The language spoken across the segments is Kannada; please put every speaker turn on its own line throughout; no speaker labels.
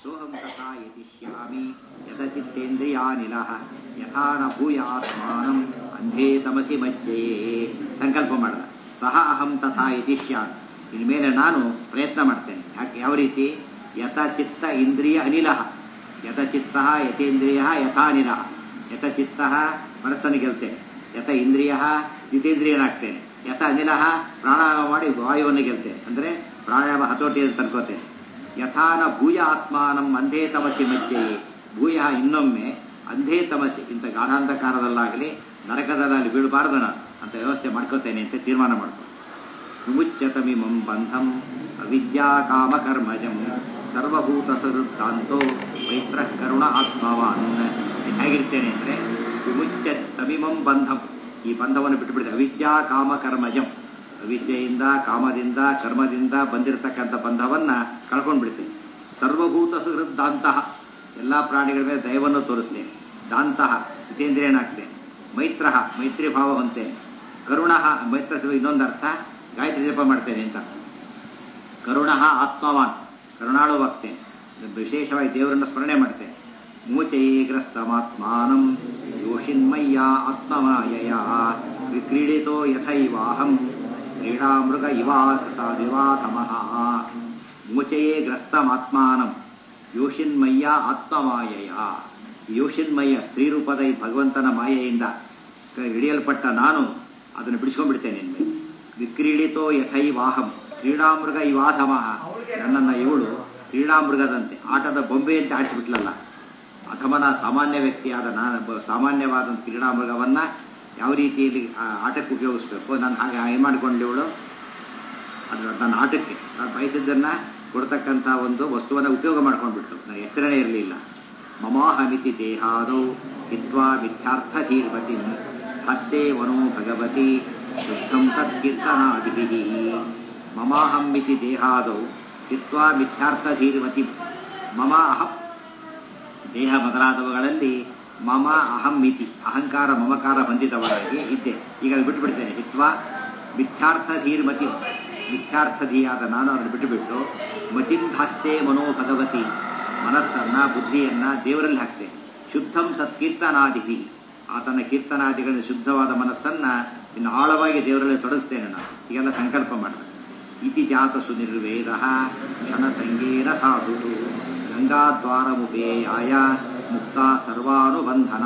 ಸೋಹಂ ತಥಾ ಯತಿಷ್ಯಾಮಿ ಯತಚಿತ್ತೇಂದ್ರಿಯಾನಿಲಃ ಯಥಾ ನ ಭೂಯಾತ್ಮಾನಂ ಅಂಧೇ ತಮಸಿ ಮಜ್ಜೆಯೇ ಸಂಕಲ್ಪ ಮಾಡಿದ ಸಹ ಅಹಂ ತಥಾ ಯತಿಷ್ಯಾಮಿ ಇನ್ಮೇಲೆ ನಾನು ಪ್ರಯತ್ನ ಮಾಡ್ತೇನೆ ಯಾಕೆ ಯಾವ ರೀತಿ ಯಥಚಿತ್ತ ಇಂದ್ರಿಯ ಅನಿಲಃ ಯಥಚಿತ್ತ ಯತೇಂದ್ರಿಯ ಯಥಾನಿಲ ಯಥಚಿತ್ತ ಮನಸ್ಸನ್ನು ಗೆಲ್ತೇನೆ ಯಥ ಇಂದ್ರಿಯ ಜಿತೇಂದ್ರಿಯನಾಗ್ತೇನೆ ಯಥ ಅನಿಲ ಪ್ರಾಣಾಯಾಮ ಮಾಡಿ ವಾಯುವನ್ನು ಗೆಲ್ತೇನೆ ಅಂದರೆ ಪ್ರಾಣಾಯಾಮ ಹತೋಟಿಯನ್ನು ತನ್ಕೋತೇನೆ ಯಥಾನ ಭೂಯ ಆತ್ಮಾನಂ ಅಂಧೇ ತಮಸಿ ಮಜ್ಜೆಯೇ ಭೂಯ ಇನ್ನೊಮ್ಮೆ ಅಂಧೇ ತಮಸಿ ಇಂಥ ಗಾಢಾಂಧಕಾರದಲ್ಲಾಗಲಿ ನರಕದಲ್ಲಿ ಬೀಳಬಾರ್ದು ನಾನು ಅಂತ ವ್ಯವಸ್ಥೆ ಮಾಡ್ಕೋತೇನೆ ಅಂತ ತೀರ್ಮಾನ ಮಾಡ್ಕೊ ವಿಮುಚ್ಯತಮಿಮಂ ಬಂಧಂ ಅವಿದ್ಯಾ ಕಾಮಕರ್ಮಜಂ ಸರ್ವಭೂತ ಸರುತ್ತಾಂತೋ ಮೈತ್ರ ಕರುಣ ಆತ್ಮವಾನ್ ಹೇಗಿರ್ತೇನೆ ಅಂದರೆ ವಿಮುಚ್ಯ ತಮಿಮಂ ಬಂಧಂ ಈ ಬಂಧವನ್ನು ಬಿಟ್ಟುಬಿಡಿದೆ ಅವಿದ್ಯಾ ಕಾಮಕರ್ಮಜಂ ಅವಿದ್ಯೆಯಿಂದ ಕಾಮದಿಂದ ಕರ್ಮದಿಂದ ಬಂದಿರತಕ್ಕಂಥ ಬಂಧವನ್ನ ಕಳ್ಕೊಂಡು ಬಿಡ್ತೇನೆ ಸರ್ವಭೂತ ಸುಹೃದ್ದಾಂತಹ ಎಲ್ಲ ಪ್ರಾಣಿಗಳ ಮೇಲೆ ದಯವನ್ನು ತೋರಿಸ್ತೇನೆ ದಾಂತಹ ಜಿತೇಂದ್ರಿಯನಾಗ್ತೇನೆ ಮೈತ್ರ ಮೈತ್ರಿ ಭಾವ ಹೊಂತೇನೆ ಕರುಣ ಮೈತ್ರ ಇನ್ನೊಂದು ಅರ್ಥ ಗಾಯತ್ರಿ ಜಪ ಮಾಡ್ತೇನೆ ಅಂತ ಕರುಣ ಆತ್ಮವಾನ್ ಕರುಣಾಳುವಾಗ್ತೇನೆ ವಿಶೇಷವಾಗಿ ದೇವರನ್ನು ಸ್ಮರಣೆ ಮಾಡ್ತೇನೆ ಮೂಚೈಗ್ರಸ್ತಮಾತ್ಮಾನಂ ಯೋಷಿನ್ಮಯ್ಯ ಆತ್ಮಮಾಯಯ ವಿಕ್ರೀಡಿತೋ ಯಥೈವಾಹಂ ಕ್ರೀಡಾಮೃಗ ಇವಾಸಮಃ ಮೂಚಯೇ ಗ್ರಸ್ತಮಾತ್ಮಾನಂ ಯೋಷಿನ್ಮಯ್ಯ ಆತ್ಮಮಾಯಯ ಯೋಷಿನ್ಮಯ್ಯ ಸ್ತ್ರೀರೂಪದ ಈ ಭಗವಂತನ ಮಾಯೆಯಿಂದ ಹಿಡಿಯಲ್ಪಟ್ಟ ನಾನು ಅದನ್ನು ಬಿಡಿಸ್ಕೊಂಡ್ಬಿಡ್ತೇನೆ ನಿನ್ನೆ ವಿಕ್ರೀಡಿತೋ ಯಥೈವಾಹಂ ಕ್ರೀಡಾಮೃಗ ಇವಾಧಮಃ ನನ್ನನ್ನು ಇವಳು ಕ್ರೀಡಾಮೃಗದಂತೆ ಆಟದ ಬೊಂಬೆ ಅಂತ ಆಡಿಸಿಬಿಟ್ಲಲ್ಲ ಅಥಮನ ಸಾಮಾನ್ಯ ವ್ಯಕ್ತಿಯಾದ ನಾನು ಸಾಮಾನ್ಯವಾದ ಕ್ರೀಡಾಮೃಗವನ್ನ ಯಾವ ರೀತಿಯಲ್ಲಿ ಆಟಕ್ಕೆ ಉಪಯೋಗಿಸ್ಬೇಕು ನಾನು ಹಾಗೆ ಏನು ಮಾಡಿಕೊಂಡು ಇವಳು ಅದು ನನ್ನ ಆಟಕ್ಕೆ ನಾನು ಬಯಸಿದ್ದನ್ನ ಕೊಡ್ತಕ್ಕಂಥ ಒಂದು ವಸ್ತುವನ್ನು ಉಪಯೋಗ ಮಾಡ್ಕೊಂಡ್ಬಿಟ್ಟು ನನಗೆ ಎಚ್ಚರಣೆ ಇರಲಿಲ್ಲ ಮಮಾಹಮಿತಿ ದೇಹಾದೌ ಹಿತ್ವಾ ಮಿಥ್ಯಾರ್ಥ ಧೀರ್ವತಿ ಹಸ್ತೆ ವನೋ ಭಗವತಿ ಶುದ್ಧಂ ತತ್ಕೀರ್ತನಾದಿಭಿ ಮಮಾಹಮ್ಮಿತಿ ದೇಹಾದೌ ಹಿತ್ವಾ ಮಿಥ್ಯಾರ್ಥ ಧೀರ್ವತಿ ಮಮ ಅಹಂ ದೇಹ ಮೊದಲಾದವುಗಳಲ್ಲಿ ಮಮ ಅಹಂ ಮಿತಿ ಅಹಂಕಾರ ಮಮಕಾರ ಬಂದಿದವರಾಗಿ ಇದ್ದೆ ಈಗ ಅದು ಬಿಟ್ಟುಬಿಡ್ತೇನೆ ಹಿತ್ವಾ ಮಿಥ್ಯಾರ್ಥ ಧೀರ್ಮತಿ ಮಿಥ್ಯಾರ್ಥಧಿಯಾದ ನಾನು ಅದನ್ನು ಬಿಟ್ಟುಬಿಟ್ಟು ಮತಿಂಧಾಸ್ತೆ ಮನೋ ಭಗವತಿ ಮನಸ್ಸನ್ನ ಬುದ್ಧಿಯನ್ನ ದೇವರಲ್ಲಿ ಹಾಕ್ತೇನೆ ಶುದ್ಧಂ ಸತ್ಕೀರ್ತನಾದಿಹಿ ಆತನ ಕೀರ್ತನಾದಿಗಳ ಶುದ್ಧವಾದ ಮನಸ್ಸನ್ನ ಇನ್ನು ಆಳವಾಗಿ ದೇವರಲ್ಲಿ ತೊಡಗಿಸ್ತೇನೆ ನಾನು ಈಗೆಲ್ಲ ಸಂಕಲ್ಪ ಮಾಡಿದೆ ಇತಿ ಜಾತ ಸುನಿರ್ವೇದ ಕ್ಷಣಸಂಗೇನ ಸಾಧು ಗಂಗಾದ್ವಾರಮುಪೇಯಾಯ ಮುಕ್ತ ಸರ್ವಾನುಬಂಧನ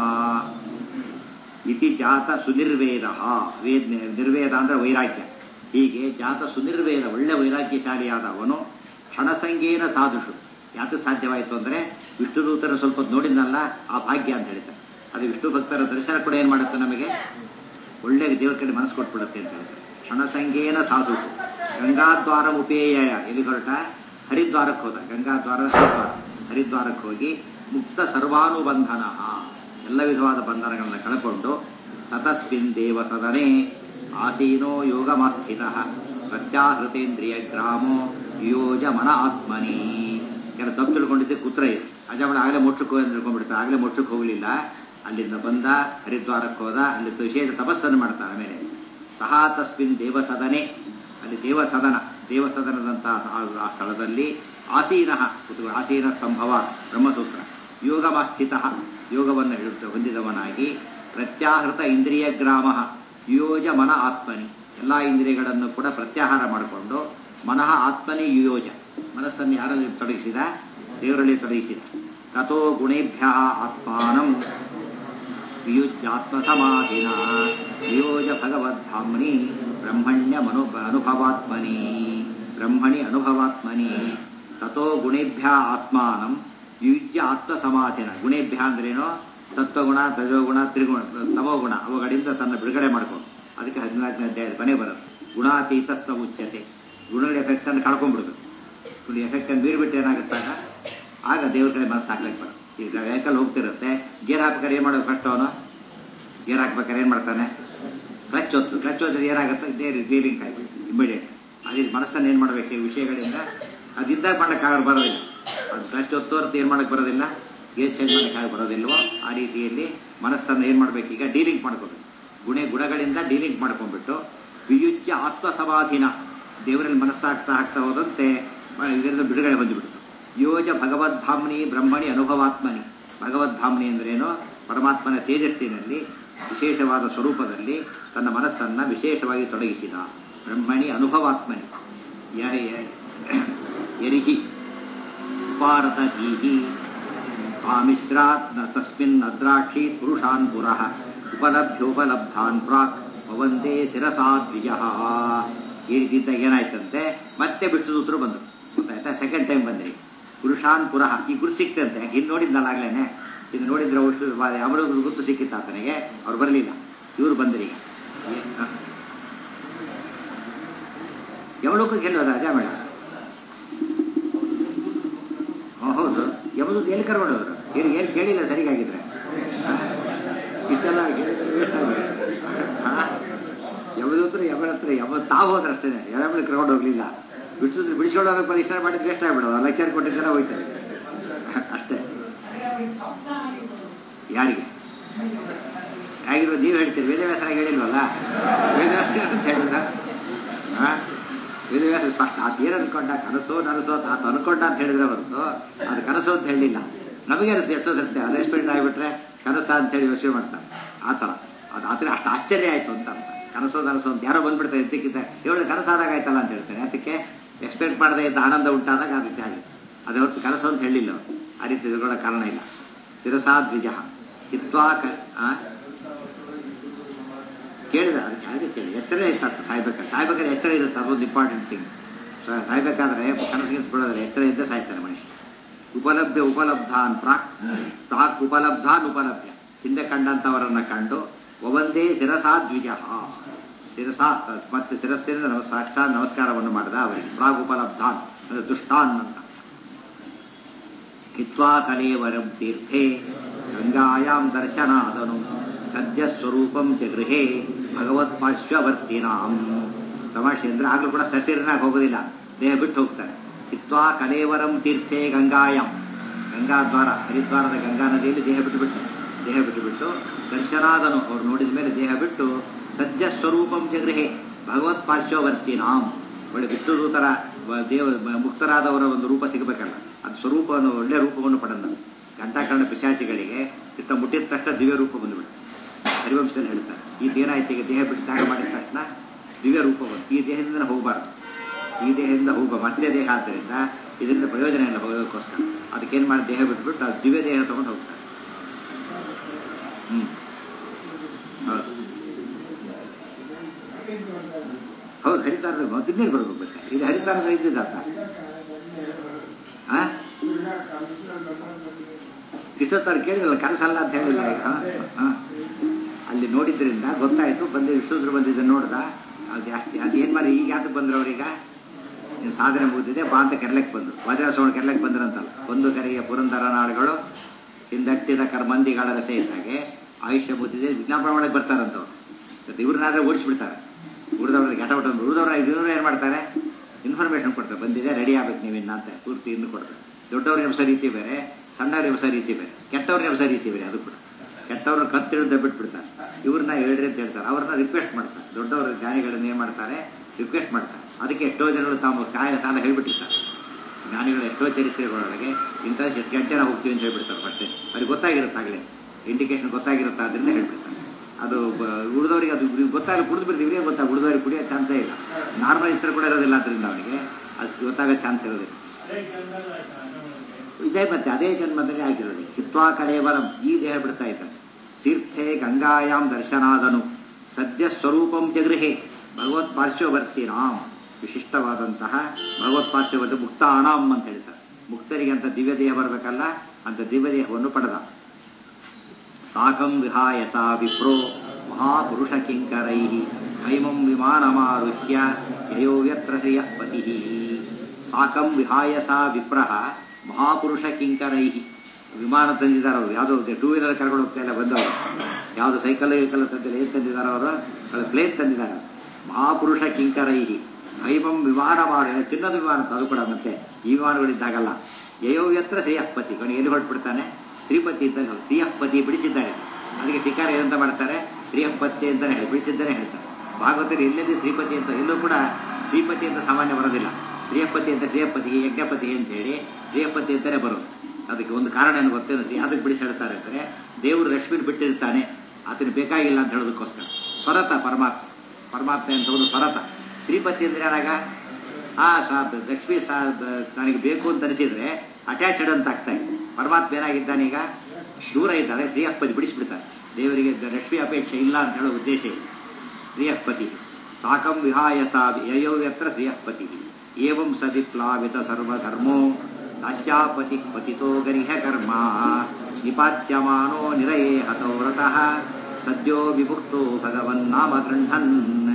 ಇತಿ ಜಾತ ಸುನಿರ್ವೇದ ವೇದ್ ನಿರ್ವೇದ ಅಂದ್ರೆ ವೈರಾಗ್ಯ ಹೀಗೆ ಜಾತ ಸುನಿರ್ವೇದ ಒಳ್ಳೆ ವೈರಾಗ್ಯಶಾಲಿಯಾದ ಅವನು ಕ್ಷಣಸಂಗೇನ ಸಾಧುಷು ಯಾಕೆ ಸಾಧ್ಯವಾಯಿತು ಅಂದ್ರೆ ವಿಷ್ಣು ದೂತರ ಸ್ವಲ್ಪ ನೋಡಿದ್ನಲ್ಲ ಆ ಭಾಗ್ಯ ಅಂತ ಹೇಳ್ತಾರೆ ಅದು ವಿಷ್ಣು ಭಕ್ತರ ದರ್ಶನ ಕೂಡ ಏನ್ ಮಾಡುತ್ತೆ ನಮಗೆ ಒಳ್ಳೆ ದೇವರ ಕಡೆ ಮನಸ್ಸು ಕೊಟ್ಬಿಡುತ್ತೆ ಅಂತ ಹೇಳ್ತಾರೆ ಕ್ಷಣಸಂಗೇನ ಸಾಧುಷು ಗಂಗಾದ್ವಾರ ಉಪೇಯ ಎಲ್ಲಿ ಹೊರಟ ಹರಿದ್ವಾರಕ್ಕೆ ಹೋದ ಗಂಗಾದ್ವಾರ ಹರಿದ್ವಾರ ಹರಿದ್ವಾರಕ್ಕೆ ಹೋಗಿ ಮುಕ್ತ ಸರ್ವಾನುಬಂಧನ ಎಲ್ಲ ವಿಧವಾದ ಬಂಧನಗಳನ್ನ ಕಳ್ಕೊಂಡು ಸತಸ್ಮಿನ್ ದೇವ ಸದನೆ ಆಸೀನೋ ಯೋಗಮಾಸ್ಥಿತ ಪ್ರತ್ಯಾಹೃತೇಂದ್ರಿಯ ಗ್ರಾಮೋ ಯೋಜ ಮನ ಆತ್ಮನಿ ಕೆಲ ತಪ್ಪು ತಿಳ್ಕೊಂಡಿದ್ದೆ ಕುತ್ರ ಇದೆ ಅಜಾವಳ ಆಗಲೇ ಮೋಕ್ಷಕ್ಕೆ ಹೋಗಿ ತಿಳ್ಕೊಂಡ್ಬಿಡ್ತಾರೆ ಆಗಲೇ ಮೋಕ್ಷಕ್ಕೆ ಹೋಗಲಿಲ್ಲ ಅಲ್ಲಿಂದ ಬಂದ ಹರಿದ್ವಾರಕ್ಕೆ ಹೋದ ಅಲ್ಲಿ ವಿಶೇಷ ತಪಸ್ಸನ್ನು ಮಾಡ್ತಾನೆ ಆಮೇಲೆ ಸಹ ತಸ್ಮಿನ್ ದೇವಸದನೆ ಅಲ್ಲಿ ದೇವಸದನ ದೇವಸದನದಂತಹ ಆ ಸ್ಥಳದಲ್ಲಿ ಆಸೀನ ಆಸೀನ ಸಂಭವ ಬ್ರಹ್ಮಸೂತ್ರ ಯೋಗಮಾಸ್ಥಿತ ಯೋಗವನ್ನು ಹೇಳುತ್ತೆ ಹೊಂದಿದವನಾಗಿ ಪ್ರತ್ಯಾಹೃತ ಇಂದ್ರಿಯ ಗ್ರಾಮ ಯೋಜ ಮನ ಆತ್ಮನಿ ಎಲ್ಲ ಇಂದ್ರಿಯಗಳನ್ನು ಕೂಡ ಪ್ರತ್ಯಾಹಾರ ಮಾಡಿಕೊಂಡು ಮನಃ ಆತ್ಮನಿ ಯುಯೋಜ ಮನಸ್ಸನ್ನು ಯಾರಲ್ಲಿ ತೊಡಗಿಸಿದ ದೇವರಲ್ಲಿ ತೊಡಗಿಸಿದ ತಥೋ ಗುಣೇಭ್ಯ ಆತ್ಮಾನಂ ವಿಯುಜ್ಯಾತ್ಮ ಸಮಾಧಿನ ವಿಯೋಜ ಭಗವದ್ಧಾಮ್ನಿ ಬ್ರಹ್ಮಣ್ಯ ಮನು ಅನುಭವಾತ್ಮನಿ ಬ್ರಹ್ಮಣಿ ಅನುಭವಾತ್ಮನಿ ತಥೋ ಗುಣೇಭ್ಯ ಆತ್ಮಾನಂ ಯುಜ್ಯ ಆತ್ಮ ಸಮಾಧಿನ ಗುಣೇಭ್ಯ ಅಂದ್ರೇನೋ ಸತ್ವಗುಣ ತಜೋಗುಣ ತ್ರಿಗುಣ ತಮೋಗುಣ ಅವುಗಳಿಂದ ತನ್ನ ಬಿಡುಗಡೆ ಮಾಡ್ಕೊಂಡು ಅದಕ್ಕೆ ಹದಿನಾಲ್ಕನೇ ಅಧ್ಯಾಯದ ಕೊನೆ ಬರುತ್ತೆ ಗುಣಾತೀತ ಉಚ್ಯತೆ ಗುಣಗಳ ಎಫೆಕ್ಟ್ ಅನ್ನು ಕಳ್ಕೊಂಡ್ಬಿಡ್ಬೇಕು ಗುಣ ಎಫೆಕ್ಟ್ ಅನ್ನು ಮೀರ್ಬಿಟ್ಟು ಏನಾಗುತ್ತಾಗ ಆಗ ದೇವ್ರ ಕಡೆ ಮನಸ್ಸು ಹಾಕ್ಲಿಕ್ಕೆ ಬರುತ್ತೆ ಈಗ ವೆಹಿಕಲ್ ಹೋಗ್ತಿರುತ್ತೆ ಗೇರ್ ಹಾಕ್ಬೇಕಾದ್ರೆ ಏನು ಮಾಡೋದು ಫಸ್ಟ್ ಅವನು ಗೇರ್ ಹಾಕ್ಬೇಕಾದ್ರೆ ಏನು ಮಾಡ್ತಾನೆ ಕ್ಲಚ್ ಹೊತ್ತು ಕ್ಲಚ್ ಹೋದ್ರೆ ಏನಾಗುತ್ತೆ ದೇರ್ ಡೀಲಿಂಗ್ ಆಗಿ ಇಮಿಡಿಯೇಟ್ ಅದೇ ಮನಸ್ಸನ್ನು ಏನು ಮಾಡಬೇಕು ಈ ವಿಷಯಗಳಿಂದ ಅದಿದ್ದಾಗ ಮಾಡಕ್ಕಾಗ ಬರೋದಿಲ್ಲ ಅದು ಕ್ಲಚ್ ಹೊತ್ತು ಏನು ಮಾಡಕ್ಕೆ ಬರೋದಿಲ್ಲ ಗೇರ್ ಚೇಂಜ್ ಮಾಡಕ್ಕೆ ಬರೋದಿಲ್ವೋ ಆ ರೀತಿಯಲ್ಲಿ ಮನಸ್ಸನ್ನು ಏನು ಮಾಡಬೇಕು ಈಗ ಡೀಲಿಂಗ್ ಮಾಡ್ಕೋಬೇಕು ಗುಣ ಗುಣಗಳಿಂದ ಡೀಲಿಂಗ್ ಮಾಡ್ಕೊಂಡ್ಬಿಟ್ಟು ವಿಯುಜ್ಯ ಆತ್ಮ ಸಮಾಧಿನ ದೇವರಲ್ಲಿ ಮನಸ್ಸಾಗ್ತಾ ಆಗ್ತಾ ಹೋದಂತೆ ಇದರಿಂದ ಬಿಡುಗಡೆ ಬಂದುಬಿಡ್ತು ಯೋಜ ಭಗವದ್ಧಾಮ್ನಿ ಬ್ರಹ್ಮಣಿ ಅನುಭವಾತ್ಮನಿ ಭಗವದ್ಧಾಮ್ನಿ ಅಂದ್ರೇನು ಪರಮಾತ್ಮನ ತೇಜಸ್ಸಿನಲ್ಲಿ ವಿಶೇಷವಾದ ಸ್ವರೂಪದಲ್ಲಿ ತನ್ನ ಮನಸ್ಸನ್ನ ವಿಶೇಷವಾಗಿ ತೊಡಗಿಸಿದ ಬ್ರಹ್ಮಣಿ ಅನುಭವಾತ್ಮನಿ ಯ- ಯ- ಯರಿಹಿ ಉಪಾರತೀಹಿ ಆಮಿಶ್ರಾತ್ ನ ತಸ್ಮಿನ್ ಅದ್ರಾಕ್ಷಿ ಪುರುಷಾನ್ ಪುರಃ ಉಪಲಭ್ಯೋಪಲಬ್ಧಾನ್ ಪ್ರಾಕ್ ಭವಂದೇ ಶಿರಸಾ ದ್ವಿಜ ಈ ರೀತಿ ಇದ್ದಾಗ ಏನಾಯ್ತಂತೆ ಮತ್ತೆ ಬಿಟ್ಟು ಸೂತ್ರು ಬಂದರು ಗೊತ್ತಾಯ್ತಾ ಸೆಕೆಂಡ್ ಟೈಮ್ ಬಂದ್ರಿ ಪುರುಷಾನ್ ಪುರಃ ಈ ಗುರು ಸಿಕ್ತಂತೆ ಹಿಂದೆ ನೋಡಿದ್ನಲ್ಲ ಆಗ್ಲೇನೆ ಇದು ನೋಡಿದ್ರೆ ಅಷ್ಟು ಅವರು ಗುರುತು ಸಿಕ್ಕಿತ್ತ ಆತನಿಗೆ ಅವ್ರು ಬರಲಿಲ್ಲ ಇವರು ಬಂದ್ರಿ ಯಮಲೋಕಕ್ಕೆ ಗೆಲ್ಲೋದ ಅಜಾಮೇಳ ಹ್ಮ್, ಹೌದು ಯಮದು ಎಲ್ಲಿ ಕರ್ಕೊಂಡವರು ಏನು ಏನು ಕೇಳಿಲ್ಲ ಸರಿಗಾಗಿದ್ರೆ ಇಷ್ಟೆಲ್ಲ ಯಮದ ಹತ್ರ ಯಮನ ಹತ್ರ ಯಮ ತಾವು ಹೋದ್ರೆ ಅಷ್ಟೇ ಎಳಮಳಿ ಕರ್ಕೊಂಡು ಹೋಗ್ಲಿಲ್ಲ ಬಿಡಿಸಿದ್ರೆ ಬಿಡಿಸ್ಕೊಂಡು ಹೋಗಕ್ಕೆ ಪರಿಶ್ರಮ ಮಾಡಿದ್ರೆ ವೇಸ್ಟ್ ಆಗ್ಬಿಡೋದು ಲೆಕ್ಚರ್ ಕೊಟ್ಟಿದ್ದೆಲ್ಲ ಹೋಯ್ತಾರೆ ಅಷ್ಟೇ ಯಾರಿಗೆ ಆಗಿರೋ ನೀವು ಹೇಳ್ತೀರಿ ವೇದವ್ಯಾಸರಾಗಿ ಹೇಳಿಲ್ವಲ್ಲ ವೇದವ್ಯಾಸ ಅಂತ ಹೇಳಿದ್ರ ಹಾ ವೇದವ್ಯಾಸ ಸ್ಪಷ್ಟ ಆತ ಏನು ಅನ್ಕೊಂಡ ಕನಸೋ ನನಸೋ ಅಂತ ಆತ ಅನ್ಕೊಂಡ ಅಂತ ಹೇಳಿದ್ರೆ ಹೊರತು ಅದು ಕನಸು ಅಂತ ಹೇಳಿಲ್ಲ ನಮಗೆ ಅನಿಸ್ತು ಎಷ್ಟೋ ಸರ್ತೆ ಅದು ಎಕ್ಸ್ಪೆಕ್ಟ್ ಆಗಿಬಿಟ್ರೆ ಕನಸ ಅಂತ ಹೇಳಿ ಯೋಚನೆ ಮಾಡ್ತಾರೆ ಆ ಥರ ಅದು ಆತರ ಅಷ್ಟು ಆಶ್ಚರ್ಯ ಆಯ್ತು ಅಂತ ಅರ್ಥ ಕನಸೋ ನನಸೋ ಅಂತ ಯಾರೋ ಬಂದ್ಬಿಡ್ತಾರೆ ಎದ್ದಕ್ಕಿದ್ದ ಹೇಳಿ ಕನಸಾದಾಗ ಆಯ್ತಲ್ಲ ಅಂತ ಹೇಳ್ತಾರೆ ಅದಕ್ಕೆ ಎಕ್ಸ್ಪೆಕ್ಟ್ ಮಾಡದೇ ಇದ್ದ ಆನಂದ ಉಂಟಾದಾಗ ಆ ರೀತಿ ಆಗುತ್ತೆ ಅದೇ ಹೊರತು ಕನಸು ಅಂತ ಹೇಳಿಲ್ಲ ಅವ್ರು. ಆ ರೀತಿ ತಿಳ್ಕೊಳ್ಳೋ ಕಾರಣ ಇಲ್ಲ ಶಿರಸಾ ದ್ವಿಜ ಹಿತ್ವಾ ಕ ಆ? ಕೇಳಿದ ಅದಕ್ಕೆ ಹಾಗೆ ಕೇಳಿ ಎಚ್ಚರ ಇತ್ತು ಸಾಯ್ಬೇಕಾದ್ರೆ ಸಾಯ್ಬೇಕಾದ್ರೆ ಎಚ್ಚರ ಇರುತ್ತೆ ಅದೊಂದು ಇಂಪಾರ್ಟೆಂಟ್ ಥಿಂಗ್ ಸಾಯ್ಬೇಕಾದ್ರೆ ಕನಸಿಗೆ ಬಿಡೋದ್ರೆ ಎಚ್ಚರ ಇದ್ದೇ ಸಾಯ್ತಾನೆ ಮನುಷ್ಯ ಉಪಲಬ್ಧ ಉಪಲಬ್ಧಾನ್ ಪ್ರಾಕ್ ಪ್ರಾಕ್ ಉಪಲಬ್ಧಾನ್ ಉಪಲಭ್ಯ ಹಿಂದೆ ಕಂಡಂತವರನ್ನ ಕಂಡು ಒವಂದೇ ಶಿರಸಾ ದ್ವಿಜ ಶಿರಸಾ ಮತ್ತೆ ಶಿರಸ್ಸಿನಿಂದ ನಮ ಸಾಕ್ಷಾತ್ ನಮಸ್ಕಾರವನ್ನು ಮಾಡಿದ ಅವರಿಗೆ ಪ್ರಾಗ್ ಉಪಲಬ್ಧಾನ್ ಅಂದ್ರೆ ದುಷ್ಟಾನ್ ಅಂತ ಹಿತ್ವಾ ಕಲೇವರಂ ತೀರ್ಥೆ ಗಂಗಾಯಾಂ ದರ್ಶನಾದನು ಸದ್ಯ ಸ್ವರೂಪಂ ಚ ಗೃಹೇ ಭಗವತ್ಪಾರ್ಶ್ವವರ್ತಿನಾಂ ತಮಾಷೆ ಅಂದ್ರೆ ಆಗ್ಲೂ ಕೂಡ ಸಸಿರನಾಗ ಹೋಗೋದಿಲ್ಲ ದೇಹ ಬಿಟ್ಟು ಹೋಗ್ತಾರೆ ಹಿತ್ವಾ ಕಲೇವರಂ ತೀರ್ಥೆ ಗಂಗಾಯಾಂ ಗಂಗಾ ದ್ವಾರ ಹರಿದ್ವಾರದ ಗಂಗಾ ನದಿಯಲ್ಲಿ ದೇಹ ಬಿಟ್ಟು ಬಿಟ್ಟು ದೇಹ ಬಿಟ್ಟು ಬಿಟ್ಟು ದರ್ಶನಾದನು ಅವ್ರು ನೋಡಿದ ಮೇಲೆ ದೇಹ ಬಿಟ್ಟು ಸದ್ಯ ಸ್ವರೂಪಂ ಚ ಗೃಹೇ ಭಗವತ್ ಪಾರ್ಶ್ವವರ್ತಿನಾಂ ಒಳ್ಳೆ ವಿಷ್ಣುದೂತರ ದೇವ ಮುಕ್ತರಾದವರ ಒಂದು ರೂಪ ಸಿಗಬೇಕಲ್ಲ ಅದು ಸ್ವರೂಪವನ್ನು ಒಳ್ಳೆ ರೂಪವನ್ನು ಪಡೆದ ಗಂಟಾಕರಣ ಪಿಶಾಚಿಗಳಿಗೆ ಚಿತ್ತ ಮುಟ್ಟಿದ ತಕ್ಷಣ ದಿವ್ಯ ರೂಪ ಬಂದುಬಿಡುತ್ತೆ ಹರಿವಂಶದಲ್ಲಿ ಹೇಳ್ತಾರೆ ಈ ಏನಾಯ್ತು ಈಗ ದೇಹ ಬಿಟ್ಟು ತ್ಯಾಗ ಮಾಡಿದ ತಕ್ಷಣ ದಿವ್ಯ ರೂಪ ಬಂತು ಈ ದೇಹದಿಂದ ಹೋಗಬಾರ್ದು ಈ ದೇಹದಿಂದ ಹೋಗ ಮತ್ತೆ ದೇಹ ಆದ್ದರಿಂದ ಇದರಿಂದ ಪ್ರಯೋಜನ ಇಲ್ಲ ಹೋಗೋದಕ್ಕೋಸ್ಕರ ಅದಕ್ಕೇನು ಮಾಡಿ ದೇಹ ಬಿಟ್ಬಿಟ್ಟು ಅದು ದಿವ್ಯ ದೇಹ ತಗೊಂಡು ಹೋಗ್ತಾರೆ ಹ್ಮ್ ಹೌದು ಹೌದು ಹರಿತಾರದ ಮೊದಲನೇ ಬರ್ಬೇಕು ಬೇಕಾದ್ರೆ ಇದು ಹರಿತಾರದ ಇದ್ದಿದ್ದಾತ ಇಷ್ಟೊತ್ತಾರು ಕೇಳಿದ್ರಲ್ಲ ಕನಸಲ್ಲ ಅಂತ ಹೇಳಿಲ್ಲ ಈಗ ಹ? ಅಲ್ಲಿ ನೋಡಿದ್ರಿಂದ ಗೊತ್ತಾಯ್ತು ಬಂದು ಇಷ್ಟೊಂದ್ರು ಬಂದಿದ್ದ ನೋಡ್ದ ಅದು ಜಾಸ್ತಿ ಅದು ಏನ್ ಮಾಡಿ ಈಗ ಯಾತಕ್ಕೆ ಬಂದ್ರು ಅವ್ರೀಗ ಇನ್ನು ಸಾಧನೆ ಮುಗಿದಿದೆ ಬಾ ಅಂತ ಕೆರ್ಲೆಕ್ ಬಂದ್ರು ವಜ್ರಾಸೋಣ ಕೆರ್ಲೆಕ್ ಬಂದ್ರಂತಲ್ಲ ಒಂದು ಕರೆಯ ಪುರಂದರ ನಾಡುಗಳು ಹಿಂದಟ್ಟಿದ ಕರ್ಮಂದಿಗಳ ರಸೆ ಇದ್ದಾಗೆ ಆಯುಷ್ಯ ಮುಗಿದಿದೆ ವಿಜ್ಞಾಪನೆ ಒಳಗೆ ಬರ್ತಾರಂತವ್ರು ಮತ್ತೆ ಇವ್ರನ್ನಾದ್ರೆ ಓಡಿಸ್ಬಿಡ್ತಾರೆ ಉಳಿದವ್ರಿಗೆ ಘಟವಟ ಉಳಿದವ್ರ ಇವ್ರು ಏನ್ ಮಾಡ್ತಾರೆ ಇನ್ಫಾರ್ಮೇಶನ್ ಕೊಡ್ತಾರೆ ಬಂದಿದೆ ರೆಡಿ ಆಗ್ಬೇಕು ನೀವಿನ್ನ ಅಂತ ಪೂರ್ತಿ ಇನ್ನು ಕೊಡ್ತಾರೆ ದೊಡ್ಡವ್ರಿಗೆ ಹೊಸ ರೀತಿ ಬೇರೆ ಸಣ್ಣವ್ರಿಗೆ ಹೊಸ ರೀತಿ ಬೇರೆ ಕೆಟ್ಟವ್ರಿಗೆ ಹೊಸ ರೀತಿ ಬೇರೆ ಅದು ಕೂಡ ಕೆಟ್ಟವ್ರನ್ನ ಕತ್ತಿಳಿದ ಬಿಟ್ಬಿಡ್ತಾರೆ ಇವ್ರನ್ನ ಹೇಳ್ರಿ ಅಂತ ಹೇಳ್ತಾರೆ ಅವ್ರನ್ನ ರಿಕ್ವೆಸ್ಟ್ ಮಾಡ್ತಾರೆ ದೊಡ್ಡವರು ಜ್ಞಾನಿಗಳನ್ನ ಏನ್ ಮಾಡ್ತಾರೆ ರಿಕ್ವೆಸ್ಟ್ ಮಾಡ್ತಾರೆ ಅದಕ್ಕೆ ಎಷ್ಟೋ ಜನರು ತಾವು ಕಾಯ ಸಾಲ ಹೇಳ್ಬಿಟ್ಟಿರ್ತಾರೆ ಜ್ಞಾನಿಗಳ ಎಷ್ಟೋ ಚರಿತ್ರೆಗಳೊಳಗೆ ಇಂಥ ಎಷ್ಟು ಗಂಟೆ ನಾವು ಹೋಗ್ತೀವಿ ಅಂತ ಹೇಳ್ಬಿಡ್ತಾರೆ ಫಸ್ಟೇ ಅವ್ರಿಗೆ ಗೊತ್ತಾಗಿರುತ್ತೆ ಆಗಲೇ ಇಂಡಿಕೇಶನ್ ಗೊತ್ತಾಗಿರುತ್ತೆ ಅದರಿಂದ ಹೇಳ್ಬಿಡ್ತಾರೆ ಅದು ಉಳಿದವರಿಗೆ ಅದು ಗೊತ್ತಾಗಲ್ಲ ಕುಡಿದು ಬಿಡ್ತೀವಿ ಇವರೇ ಗೊತ್ತಾಗ ಉಳಿದವರಿಗೆ ಕುಡಿಯೋ ಚಾನ್ಸೇ ಇಲ್ಲ ನಾರ್ಮಲ್ ಇತರ ಕೂಡ ಇರೋದಿಲ್ಲ ಅದರಿಂದ ಅವನಿಗೆ ಅದು ಗೊತ್ತಾಗೋ ಚಾನ್ಸ್ ಇರೋದಿಲ್ಲ ಇದೇ ಮತ್ತೆ ಅದೇ ಜನ್ಮದಲ್ಲಿ ಆಗಿರೋದು ಹಿತ್ವಾ ಕಲೇವರಂ ಈ ದೇಹ ಬಿಡ್ತಾ ಇದ್ದಾನೆ ತೀರ್ಥೆ ಗಂಗಾಯಾಂ ದರ್ಶನಾದನು ಸದ್ಯ ಸ್ವರೂಪಂ ಜಗೃಹೆ ಭಗವತ್ ಪಾರ್ಶ್ವವರ್ತಿ ರಾಮ್ ವಿಶಿಷ್ಟವಾದಂತಹ ಭಗವತ್ ಪಾರ್ಶ್ವವರ್ತಿ ಮುಕ್ತಾಣಾಂ ಅಂತ ಹೇಳ್ತಾರೆ ಮುಕ್ತರಿಗೆ ಅಂತ ದಿವ್ಯ ದೇಹ ಬರಬೇಕಲ್ಲ ಅಂತ ದಿವ್ಯ ದೇಹವನ್ನು ಪಡೆದ ಸಾಕಂ ವಿಹಾಯ ಸಾ ವಿಪ್ರೋ ಮಹಾಪುರುಷ ಕಿಂಕರೈ ಹೈಮಂ ವಿಮಾನಮಾರುಹ್ಯ ಯಯೋ ಯತ್ರ ಶ್ರಿಯಃ ಪತಿ ಸಾಕಂ ವಿಹಾಯ ಸಾ ವಿಪ್ರಹ ಮಹಾಪುರುಷ ಕಿಂಕರೈ ವಿಮಾನ ತಂದಿದ್ದಾರೆ ಅವರು ಯಾವುದೋ ಟೂ ವೀಲರ್ ಕರ್ಕೊಂಡು ಹೋಗ್ತಾ ಇಲ್ಲ ಬಂದವರು ಯಾವುದು ಸೈಕಲ್ ಗಿಕಲ್ ತಂದಿಲ್ಲ ಏನ್ ತಂದಿದ್ದಾರೆ ಅವರು ಪ್ಲೇನ್ ತಂದಿದ್ದಾರೆ ಮಹಾಪುರುಷ ಕಿಂಕರೈ ಹೈಮಂ ವಿಮಾನ ಮಾಡು ಚಿನ್ನದ ವಿಮಾನ ಅಂತ ಅದು ಕೂಡ ಮತ್ತೆ ಈ ವಿಮಾನಗಳಿದ್ದಾಗಲ್ಲ ಯಯೋ ಯತ್ರ ಶ್ರೀಯಃಪತಿ ಕೊನೆಗೆ ಎಲ್ಲಿ ಹೊರಟ್ಬಿಡ್ತಾನೆ ಶ್ರೀಪತಿ ಇದ್ದಾಗ ಶ್ರೀಯಃಪತಿ ಬಿಡಿಸಿದ್ದಾರೆ ಅದಕ್ಕೆ ಟಿಕಾರ ಏನಂತ ಮಾಡ್ತಾರೆ ಶ್ರೀಯಃಪತಿ ಅಂತಾನೆ ಹೇಳಿ ಬಿಡಿಸಿದ್ದಾನೆ ಹೇಳ್ತಾರೆ ಭಾಗವತರು ಎಲ್ಲೆಲ್ಲಿ ಶ್ರೀಪತಿ ಅಂತ ಎಲ್ಲೂ ಕೂಡ ಶ್ರೀಪತಿ ಅಂತ ಸಾಮಾನ್ಯ ಬರೋದಿಲ್ಲ ಶ್ರೀಯಪತಿ ಅಂತ ಶ್ರೀಯಪತಿ ಯಜ್ಞಪತಿ ಅಂತ ಹೇಳಿ ಶ್ರೀಯಪತಿ ಅಂತಾನೆ ಬರೋದು ಅದಕ್ಕೆ ಒಂದು ಕಾರಣ ಏನು ಗೊತ್ತೇನು ಅದಕ್ಕೆ ಬಿಡಿಸಿ ಹೇಳ್ತಾರೆ ಅಂದರೆ ದೇವರು ಲಕ್ಷ್ಮೀನ ಬಿಟ್ಟಿರ್ತಾನೆ ಆತನ ಬೇಕಾಗಿಲ್ಲ ಅಂತ ಹೇಳೋದಕ್ಕೋಸ್ಕರ ಸ್ವರತ ಪರಮಾತ್ಮ ಪರಮಾತ್ಮ ಅಂತ ಒಂದು ಸ್ವರತ ಶ್ರೀಪತಿ ಅಂದ್ರೆ ಯಾರಾಗ ಆ ಸಾ ಲಕ್ಷ್ಮಿ ಸಾ ನನಗೆ ಬೇಕು ಅಂತ ಅನಿಸಿದ್ರೆ ಅಟ್ಯಾಚ್ಡ್ ಅಂತ ಆಗ್ತಾ ಇದೆ ಪರಮಾತ್ಮ ಏನಾಗಿದ್ದಾನೆ ಈಗ ದೂರ ಇದ್ದಾನೆ ಶ್ರೀಯಪ್ಪತಿ ಬಿಡಿಸ್ಬಿಡ್ತಾನೆ ದೇವರಿಗೆ ಲಕ್ಷ್ಮಿ ಅಪೇಕ್ಷೆ ಇಲ್ಲ ಅಂತ ಹೇಳೋ ಉದ್ದೇಶ ಇದೆ ಶ್ರೀಯಃಪತಿ ಸಾಕಂ ವಿಹಾಯ ಸಾ ಯಯೋ ಯತ್ರ ಶ್ರೀಯಃಪತಿ ಏವಂ ಸದಿಪ್ಲಾವಿತ ಸರ್ವಧರ್ಮೋ ದಾಸ್ಯಾಪತಿ ಪತಿತೋ ಗರಿಹ ಕರ್ಮ ನಿಪಾತ್ಯಮಾನೋ ನಿರಯೇ ಹತೋ ವ್ರತಃ ಸದ್ಯೋ ವಿಭುಕ್ತೋ ಭಗವನ್ನಾಮ ಗೃಹನ್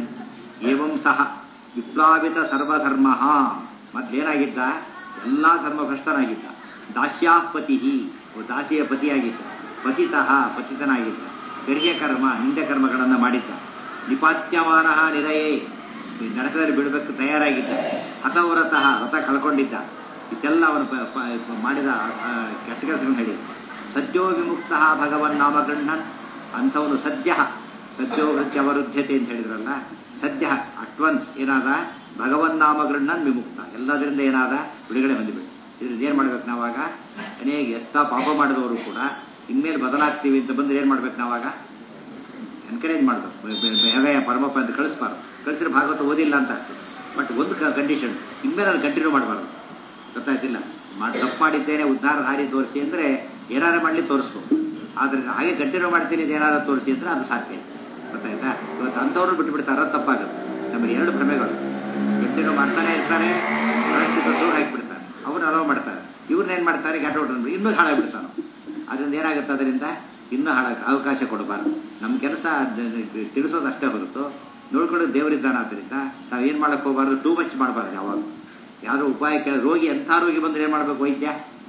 ಏವಂ ಸಹ ವಿಪ್ಲಾವಿತ ಸರ್ವಧರ್ಮ ಮೊದ್ಲೇನಾಗಿದ್ದ ಎಲ್ಲಾ ಧರ್ಮ ಭ್ರಷ್ಟನಾಗಿದ್ದ ದಾಸ್ಯಾಪತಿ ದಾಸಿಯ ಪತಿಯಾಗಿದ್ದ ಪತಿತಃ ಪತಿತನಾಗಿದ್ದ ಗರಿಯ ಕರ್ಮ ನಿಂದ ಕರ್ಮಗಳನ್ನು ಮಾಡಿದ್ದ ನಿಪಾತ್ಯಮಾನ ನಿರಯೇ ನರಕದಲ್ಲಿ ಬಿಡಬೇಕು ತಯಾರಾಗಿದ್ದ ಹತವ್ರತಃ ವ್ರತ ಕಳ್ಕೊಂಡಿದ್ದ ಇದೆಲ್ಲ ಅವನು ಪ- ಪ- ಮಾಡಿದ ಆ, ಕೆಟ್ಟ ಕೆಲಸಗಳನ್ನು ಹೇಳಿ ಸದ್ಯೋ ವಿಮುಕ್ತ ಭಗವನ್ ನಾಮ ಗೃಹನ್ ಅಂಥವನು ಸದ್ಯ ಸದ್ಯೋ ವೃತ್ಯವರುದ್ಧತೆ ಅಂತ ಹೇಳಿದ್ರಲ್ಲ ಸದ್ಯ ಅಟ್ವನ್ಸ್ ಏನಾದ ಭಗವನ್ ನಾಮ ಗೃಹನ್ ವಿಮುಕ್ತ ಎಲ್ಲದರಿಂದ ಏನಾದ ಬಿಡುಗಡೆ ಬಂದುಬಿಟ್ಟು ಇದ್ರಿಂದ ಏನ್ ಮಾಡ್ಬೇಕು ನಾವಾಗ ಅನೇಕ ಎಷ್ಟ ಪಾಪ ಮಾಡಿದವರು ಕೂಡ ಇನ್ಮೇಲೆ ಬದಲಾಗ್ತೀವಿ ಅಂತ ಬಂದ್ರೆ ಏನ್ ಮಾಡ್ಬೇಕು ನಾವಾಗ ಎನ್ಕರೇಜ್ ಮಾಡಬೇಕು ಹೆವೆಯ ಪರಮಪ್ಪ ಅಂತ ಕಳಿಸ್ಬಾರ್ದು ಕಳಿಸಿದ್ರೆ ಭಾಗವತ ಓದಿಲ್ಲ ಅಂತ ಆಗ್ತದೆ ಬಟ್ ಒಂದು ಕಂಡೀಷನ್ ಇನ್ಮೇಲೆ ಅದು ಕಂಟಿನ್ಯೂ ಮಾಡಬಾರ್ದು ಗೊತ್ತಾಯ್ತಿಲ್ಲ ಮಾಡಿ ತಪ್ಪು ಮಾಡಿದ್ದೇನೆ ಉದ್ಧಾರ ದಾರಿ ತೋರಿಸಿ ಅಂದ್ರೆ ಏನಾರು ಮಾಡಲಿ ತೋರಿಸ್ಬೇಕು ಆದ್ರೆ ಹಾಗೆ ಕಂಟಿನ್ಯೂ ಮಾಡ್ತೀನಿ ಇದು ಏನಾದ್ರು ತೋರಿಸಿ ಅಂದ್ರೆ ಅದು ಸಾಧ್ಯ ಗೊತ್ತಾಯ್ತಾ ಇವತ್ತು ಅಂಥವ್ರು ಬಿಟ್ಟು ಬಿಡ್ತಾರ ತಪ್ಪಾಗುತ್ತೆ ನಮಗೆ ಎರಡು ಭ್ರಮೆಗಳು ಕಂಟಿನ್ಯೂ ಮಾಡ್ತಾನೆ ಇರ್ತಾರೆ ಪರಿಸ್ಥಿತಿ ದೂರ ಹಾಕಿಬಿಡ್ತಾರೆ ಅವ್ರನ್ನ ಅಲೋ ಮಾಡ್ತಾರೆ ಇವ್ರನ್ನ ಏನ್ ಮಾಡ್ತಾರೆ ಗಾಟ ಹೊಟ್ಟು ಇನ್ನೂ ಹಾಳಾಗ್ಬಿಡ್ತಾನೆ ಅದರಿಂದ ಏನಾಗುತ್ತೆ ಅದರಿಂದ ಇನ್ನೂ ಹಾಳಾಗ ಅವಕಾಶ ಕೊಡಬಾರ್ದು ನಮ್ಮ ಕೆಲಸ ತಿಳಿಸೋದು ಅಷ್ಟೇ ಹೊರತು ನೋಡ್ಕೊಂಡು ದೇವರಿದ್ದಾನ ಆದ್ದರಿಂದ ನಾವು ಏನ್ ಮಾಡಕ್ ಹೋಗಬಾರ್ದು ಟೂ ಮಚ್ ಮಾಡಬಾರ್ದು ಯಾವಾಗ ಯಾರೋ ಉಪಾಯ ಕೇಳ ರೋಗಿ ಎಂಥ ರೋಗಿ ಬಂದ್ರೆ ಏನ್ ಮಾಡ್ಬೇಕು ವೈದ್ಯ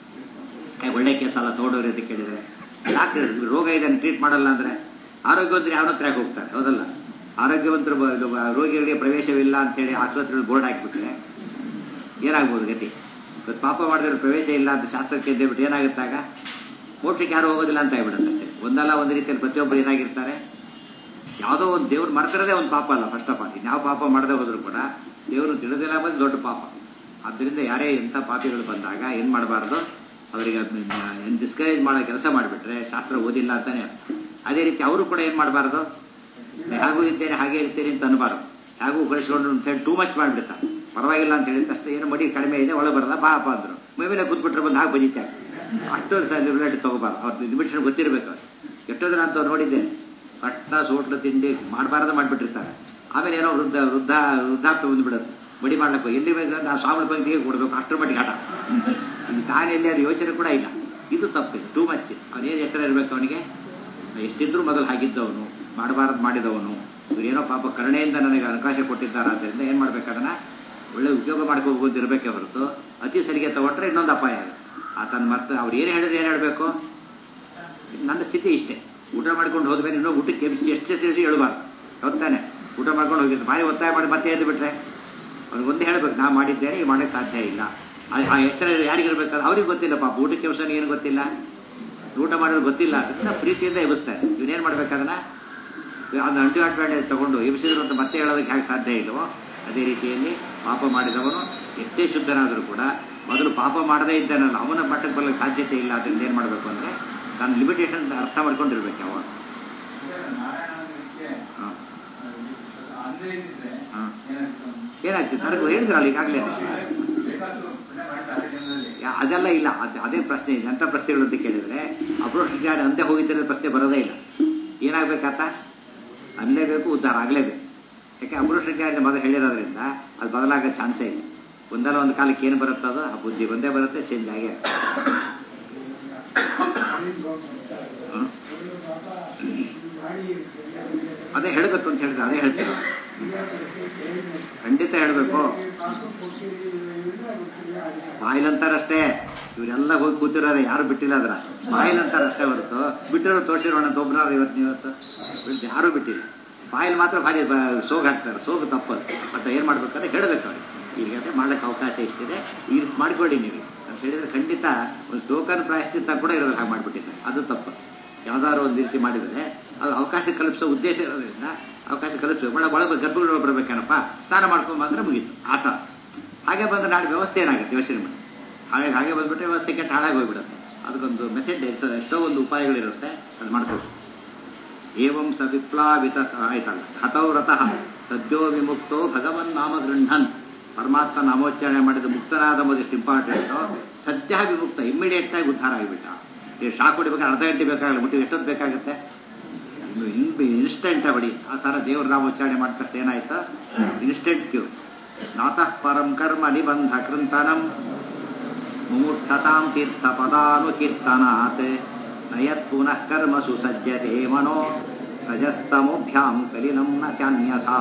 ಏ, ಒಳ್ಳೆ ಕೇಸಲ್ಲ ತೋಡೋರಿ ಅಂತ ಕೇಳಿದ್ರೆ ಯಾಕೆ ರೋಗ ಇದನ್ನು ಟ್ರೀಟ್ ಮಾಡಲ್ಲ ಅಂದ್ರೆ ಆರೋಗ್ಯವಂತರು ಯಾವ ಹತ್ರ ಹೋಗ್ತಾರೆ ಹೌದಲ್ಲ ಆರೋಗ್ಯವಂತರು ಬ- ಇದು ಬ- ರೋಗಿಗಳಿಗೆ ಪ್ರವೇಶವಿಲ್ಲ ಅಂತ ಹೇಳಿ ಆಸ್ಪತ್ರೆಗಳು ಬೋರ್ಡ್ ಹಾಕಿಬಿಟ್ರೆ ಏನಾಗ್ಬೋದು ಗತಿ ಇವತ್ತು ಪಾಪ ಮಾಡಿದ್ರೆ ಪ್ರವೇಶ ಇಲ್ಲ ಅಂತ ಶಾಸ್ತ್ರಕ್ಕೆ ಎದ್ದೇಬಿಟ್ಟು ಏನಾಗುತ್ತಾಗ ಮೋಕ್ಷಕ್ಕೆ ಯಾರು ಹೋಗೋದಿಲ್ಲ ಅಂತ ಆಗ್ಬಿಡುತ್ತೆ ಅಷ್ಟೇ ಒಂದಲ್ಲ ಒಂದು ರೀತಿಯಲ್ಲಿ ಪ್ರತಿಯೊಬ್ಬರು ಏನಾಗಿರ್ತಾರೆ ಯಾವುದೋ ಒಂದು ದೇವ್ರು ಮರ್ತಿರೋದೇ ಒಂದು ಪಾಪ ಅಲ್ಲ ಫಸ್ಟ್ ಆಫ್ ಆಲ್ ಯಾವ ಪಾಪ ಮಾಡದೆ ಹೋದ್ರು ಕೂಡ ದೇವರು ತಿಳಿದಿಲ್ಲ ಬಂದು ದೊಡ್ಡ ಪಾಪ ಆದ್ದರಿಂದ ಯಾರೇ ಎಂಥ ಪಾಪಿಗಳು ಬಂದಾಗ ಏನ್ ಮಾಡಬಾರ್ದು ಅವರಿಗೆ ಡಿಸ್ಕರೇಜ್ ಮಾಡೋ ಕೆಲಸ ಮಾಡಿಬಿಟ್ರೆ ಶಾಸ್ತ್ರ ಓದಿಲ್ಲ ಅಂತಾನೆ ಅರ್ಥ. ಅದೇ ರೀತಿ ಅವರು ಕೂಡ ಏನ್ ಮಾಡಬಾರ್ದು ಹೇಗೂ ಇದ್ದೇನೆ ಹಾಗೆ ಇರ್ತೇನೆ ಅಂತ ಅನ್ಬಾರ್ದು ಹೇಗೂ ಕಳಿಸ್ಕೊಂಡು ಅಂತ ಹೇಳಿ ಟೂ ಮಚ್ ಮಾಡಿಬಿಡ್ತಾರೆ ಪರವಾಗಿಲ್ಲ ಅಂತ ಹೇಳಿದ ತಕ್ಷಣ ಏನೋ ಮಡಿ ಕಡಿಮೆ ಇದೆ ಒಳಗೆ ಬರಲ್ಲ ಬಾ ಅಪ್ಪ ಅಂದ್ರು ಮೈ ಮೇಲೆ ಕೂತ್ಬಿಟ್ರೆ ಬಂದು ಹಾಗೆ ಬಜಿತಾರೆ ಅಷ್ಟು ಲಿಮಿಟ್ ತಗೋಬಾರ್ದು ಅವ್ರ ಲಿಮಿಟೇಷನ್ ಗೊತ್ತಿರಬೇಕು ಅವ್ರು ಎಷ್ಟೋ ಜನ ಅಂತ ನೋಡಿದ್ದೇನೆ ಪಟ್ಟ ಸೋಟ್ಲು ತಿಂಡಿ ಮಾಡಬಾರ್ದು ಮಾಡಿಬಿಟ್ಟಿರ್ತಾರೆ ಆಮೇಲೆ ಏನೋ ವೃದ್ಧ ವೃದ್ಧ ವೃದ್ಧಾಪ್ಯ ಬಂದ್ಬಿಡುತ್ತೆ ಮಡಿ ಮಾಡ್ಲಕ್ಕೆ ಎಲ್ಲಿ ಬೇಕು ನಾವು ಸ್ವಾಮಿ ಪಂಕ್ತಿಗೆ ಕೊಡ್ಬೇಕು ಅಷ್ಟರ ಮಟ್ಟಿಗೆ ಹಠ ಇಲ್ಲಿ ತಾನೆಲ್ಲಿ ಅದು ಯೋಚನೆ ಕೂಡ ಇಲ್ಲ ಇದು ತಪ್ಪಿದೆ ಟೂ ಮಚ್ ಅವನೇನು ಎತ್ತರ ಇರಬೇಕು ಅವನಿಗೆ ಎಷ್ಟಿದ್ರು ಮೊದಲು ಹಾಗಿದ್ದವನು ಮಾಡಬಾರದು ಮಾಡಿದವನು ಏನೋ ಪಾಪ ಕರುಣೆಯಿಂದ ನನಗೆ ಅವಕಾಶ ಕೊಟ್ಟಿದ್ದಾರೆ ಆದ್ದರಿಂದ ಏನ್ ಮಾಡ್ಬೇಕು ಅದನ್ನ ಒಳ್ಳೆ ಉದ್ಯೋಗ ಮಾಡ್ಕೋಬಹುದು ಇರಬೇಕೆ ಹೊರತು ಅತಿ ಸರಿಗೆ ತಗೊಂಡ್ರೆ ಇನ್ನೊಂದು ಅಪಾಯ ಆಗುತ್ತೆ ಆತನ ಮತ್ತೆ ಅವ್ರು ಏನು ಹೇಳಿದ್ರೆ ಏನು ಹೇಳಬೇಕು ನನ್ನ ಸ್ಥಿತಿ ಇಷ್ಟೇ ಊಟ ಮಾಡ್ಕೊಂಡು ಹೋದ್ಮೇಲೆ ಇನ್ನೂ ಊಟಕ್ಕೆ ಎಷ್ಟು ಎಷ್ಟು ಹೇಳ್ಬಾರ್ದು ಹೊತ್ತಾನೆ ಊಟ ಮಾಡ್ಕೊಂಡು ಹೋಗಿದ್ದು ಭಾರಿ ಒತ್ತಾಯ ಮಾಡಿ ಮತ್ತೆ ಎದ್ದು ಬಿಟ್ರೆ ಅವ್ರಿಗೆ ಒಂದೇ ಹೇಳ್ಬೇಕು ನಾ ಮಾಡಿದ್ದೇನೆ ಈಗ ಮಾಡಕ್ಕೆ ಸಾಧ್ಯ ಇಲ್ಲ ಆ- ಆ ಎಚ್ಚರ ಯಾರಿಗಿರ್ಬೇಕಾದ್ರೆ ಅವ್ರಿಗೆ ಗೊತ್ತಿಲ್ಲ ಪಾಪ ಊಟಕ್ಕೆ ಕೆಲಸ ಏನು ಗೊತ್ತಿಲ್ಲ ಊಟ ಮಾಡೋದು ಗೊತ್ತಿಲ್ಲ ಅದನ್ನ ಪ್ರೀತಿಯಿಂದ ಎಬ್ಬಿಸ್ತಾರೆ ಇವನೇನ್ ಮಾಡ್ಬೇಕಾದನ್ನ ಅದು ಅಂಟು ಅಡ್ವಾಂಟೇಜ್ ತಗೊಂಡು ಎಬ್ಸಿದ್ರು ಅಂತ ಮತ್ತೆ ಹೇಳೋದಕ್ಕೆ ಹೇಗೆ ಸಾಧ್ಯ ಇಲ್ಲವೋ ಅದೇ ರೀತಿಯಲ್ಲಿ ಪಾಪ ಮಾಡಿದವನು ಎಷ್ಟೇ ಶುದ್ಧನಾದರೂ ಕೂಡ ಮೊದಲು ಪಾಪ ಮಾಡದೇ ಇದ್ದಾನಲ್ಲ ಅವನ ಮಟ್ಟಕ್ಕೆ ಬರಲಿಕ್ಕೆ ಸಾಧ್ಯತೆ ಇಲ್ಲ ಅದರಿಂದ ಏನ್ ಮಾಡಬೇಕು ಅಂದ್ರೆ ತನ್ನ ಲಿಮಿಟೇಷನ್ ಅರ್ಥ ಮಾಡ್ಕೊಂಡಿರ್ಬೇಕು ಯಾವಾಗ ಹಾ. ಹಾ. ಏನಾಗ್ತದೆ ನನಗೆ ಹೇಳಿದ್ರಲ್ಲ ಈಗಾಗಲೇ ಯಾ- ಅದೆಲ್ಲ ಇಲ್ಲ ಅದ್- ಅದೇ ಪ್ರಶ್ನೆ ಇದೆ ಎಂಥ ಪ್ರಶ್ನೆಗಳು ಅಂತ ಕೇಳಿದ್ರೆ ಅಪ್ರೋಚ್ ಜ್ಞಾನ ಅಂತೆ ಹೋಗಿದ್ದರೆ ಪ್ರಶ್ನೆ ಬರೋದೇ ಇಲ್ಲ ಏನಾಗ್ಬೇಕಾತ ಅನ್ಲೇಬೇಕು ಉದ್ಧಾರ ಆಗಲೇಬೇಕು ಯಾಕೆ ಅಪ್ರೋಚ್ ಜ್ಞಾನ ಮೊದಲು ಹೇಳಿರೋದ್ರಿಂದ ಅದು ಬದಲಾಗೋ ಚಾನ್ಸೇ ಇಲ್ಲ ಒಂದಲ್ಲ ಒಂದು ಕಾಲಕ್ಕೆ ಏನು ಬರುತ್ತದೋ ಆ ಬುದ್ಧಿ ಬಂದೇ ಬರುತ್ತೆ ಚೇಂಜ್ ಆಗೇ ಆಗುತ್ತೆ. ಹ್ಮ್. ಅದೇ ಹೇಳಬೇಕು ಅಂತ ಹೇಳಿದ್ರೆ ಅದೇ ಹೇಳ್ತೇನೆ ಖಂಡಿತ ಹೇಳಬೇಕು ಬಾಯಿಲಂತಾರಷ್ಟೇ ಇವರೆಲ್ಲ ಹೋಗಿ ಕೂತಿರೋರೆ ಯಾರು ಬಿಟ್ಟಿಲ್ಲ ಅದ್ರ ಬಾಯಿಲಂತಾರಷ್ಟೇ ಹೊರತು ಬಿಟ್ಟಿರೋ ತೋರಿಸಿರೋಣ ಅಂತ ಒಬ್ಬನಾದ್ರು ಇವತ್ತು ನೀವತ್ತು ಇವತ್ತು ಯಾರೂ ಬಿಟ್ಟಿಲ್ಲ ಬಾಯಲ್ಲಿ ಮಾತ್ರ ಭಾರಿ ಬ- ಸೋಗ್ ಹಾಕ್ತಾರೆ ಸೋಗು ತಪ್ಪದು ಮತ್ತೆ ಏನ್ ಮಾಡ್ಬೇಕಂದ್ರೆ ಹೇಳಬೇಕು ಅವ್ರಿಗೆ ಈಗ ಮಾಡ್ಲಿಕ್ಕೆ ಅವಕಾಶ ಇಷ್ಟಿದೆ ಈ ರೀತಿ ಮಾಡ್ಕೊಳ್ಳಿ ನೀವು ಅಂತ ಹೇಳಿದ್ರೆ ಖಂಡಿತ ಒಂದು ಟೋಕನ್ ಪ್ರಾಯಶ್ಚಿತ್ತ ಕೂಡ ಇರೋದು ಹಾಗೆ ಮಾಡ್ಬಿಟ್ಟಿದ್ದಾರೆ ಅದು ತಪ್ಪು ಯಾವ್ದಾದ್ರು ಒಂದು ರೀತಿ ಮಾಡಿದರೆ ಅದು ಅವಕಾಶ ಕಲ್ಪಿಸೋ ಉದ್ದೇಶ ಇರೋದ್ರಿಂದ ಅವಕಾಶ ಕಲ್ಪಿಸೋ ಒಳ ಒಳಗೆ ಗರ್ಭಗಳು ಬರ್ಬೇಕೇನಪ್ಪ ಸ್ನಾನ ಮಾಡ್ಕೊಂಡ್ ಬಂದ್ರೆ ಮುಗೀತು ಆಟ ಹಾಗೆ ಬಂದ್ರೆ ನಾಳೆ ವ್ಯವಸ್ಥೆ ಏನಾಗುತ್ತೆ ಯೋಚನೆ ಮಾಡಿ ಹಾಗೆ ಹಾಗೆ ಬಂದ್ಬಿಟ್ರೆ ವ್ಯವಸ್ಥೆ ಕೆಟ್ಟ ಹಾಳಾಗಿ ಹೋಗ್ಬಿಡುತ್ತೆ ಅದಕ್ಕೊಂದು ಮೆಥಡ್ ಎಷ್ಟೋ ಒಂದು ಉಪಾಯಗಳಿರುತ್ತೆ ಅದು ಮಾಡ್ಕೊಳ್ಳಿ ಏವಂ ಸ ವಿಪ್ಲಾವಿತ ಆಯ್ತಲ್ಲ ಹತೌ ರತಃ ಸದ್ಯೋ ವಿಮುಕ್ತೋ ಭಗವನ್ ನಾಮ ಗೃಹನ್ ಪರಮಾತ್ಮ ನಾಮೋಚ್ಚಾರಣೆ ಮಾಡಿದ ಮುಕ್ತನಾದ ಎಷ್ಟು ಇಂಪಾರ್ಟೆಂಟು ಸದ್ಯ ವಿಮುಕ್ತ ಇಮ್ಮಿಡಿಯೇಟ್ ಆಗಿ ಉದ್ಧಾರ ಆಗಿಬಿಟ್ಟ ಈ ಶಾಕ್ ಹೊಡಿಬೇಕಾದ್ರೆ ಅರ್ಧ ಗಂಟೆ ಬೇಕಾಗಲ್ಲ ಮುಟ್ಟಿ ಎಷ್ಟೊತ್ತು ಬೇಕಾಗುತ್ತೆ ಇನ್ಸ್ಟೆಂಟ್ ಬಡಿ ಆ ಥರ ದೇವ್ರ ನಾಮೋಚ್ಚಾರಣೆ ಮಾಡ್ತಕ್ಕ ಏನಾಯ್ತು ಇನ್ಸ್ಟೆಂಟ್ ಕ್ಯೂ ನಾತಃ ಪರಂ ಕರ್ಮ ನಿಬಂಧ ಕೃಂತನಂ ಮುಮೂರ್ಛತಾಂ ತೀರ್ಥ ಪದಾನುಕೀರ್ತನಾತ್ ನಯತ್ ಪುನಃ ಕರ್ಮಸು ಸಜ್ಜತೆ ಮನೋ ರಜಸ್ತಮೋಭ್ಯಾಂ ಕಲಿನಂ ನ ಚಾನ್ಯಥಾ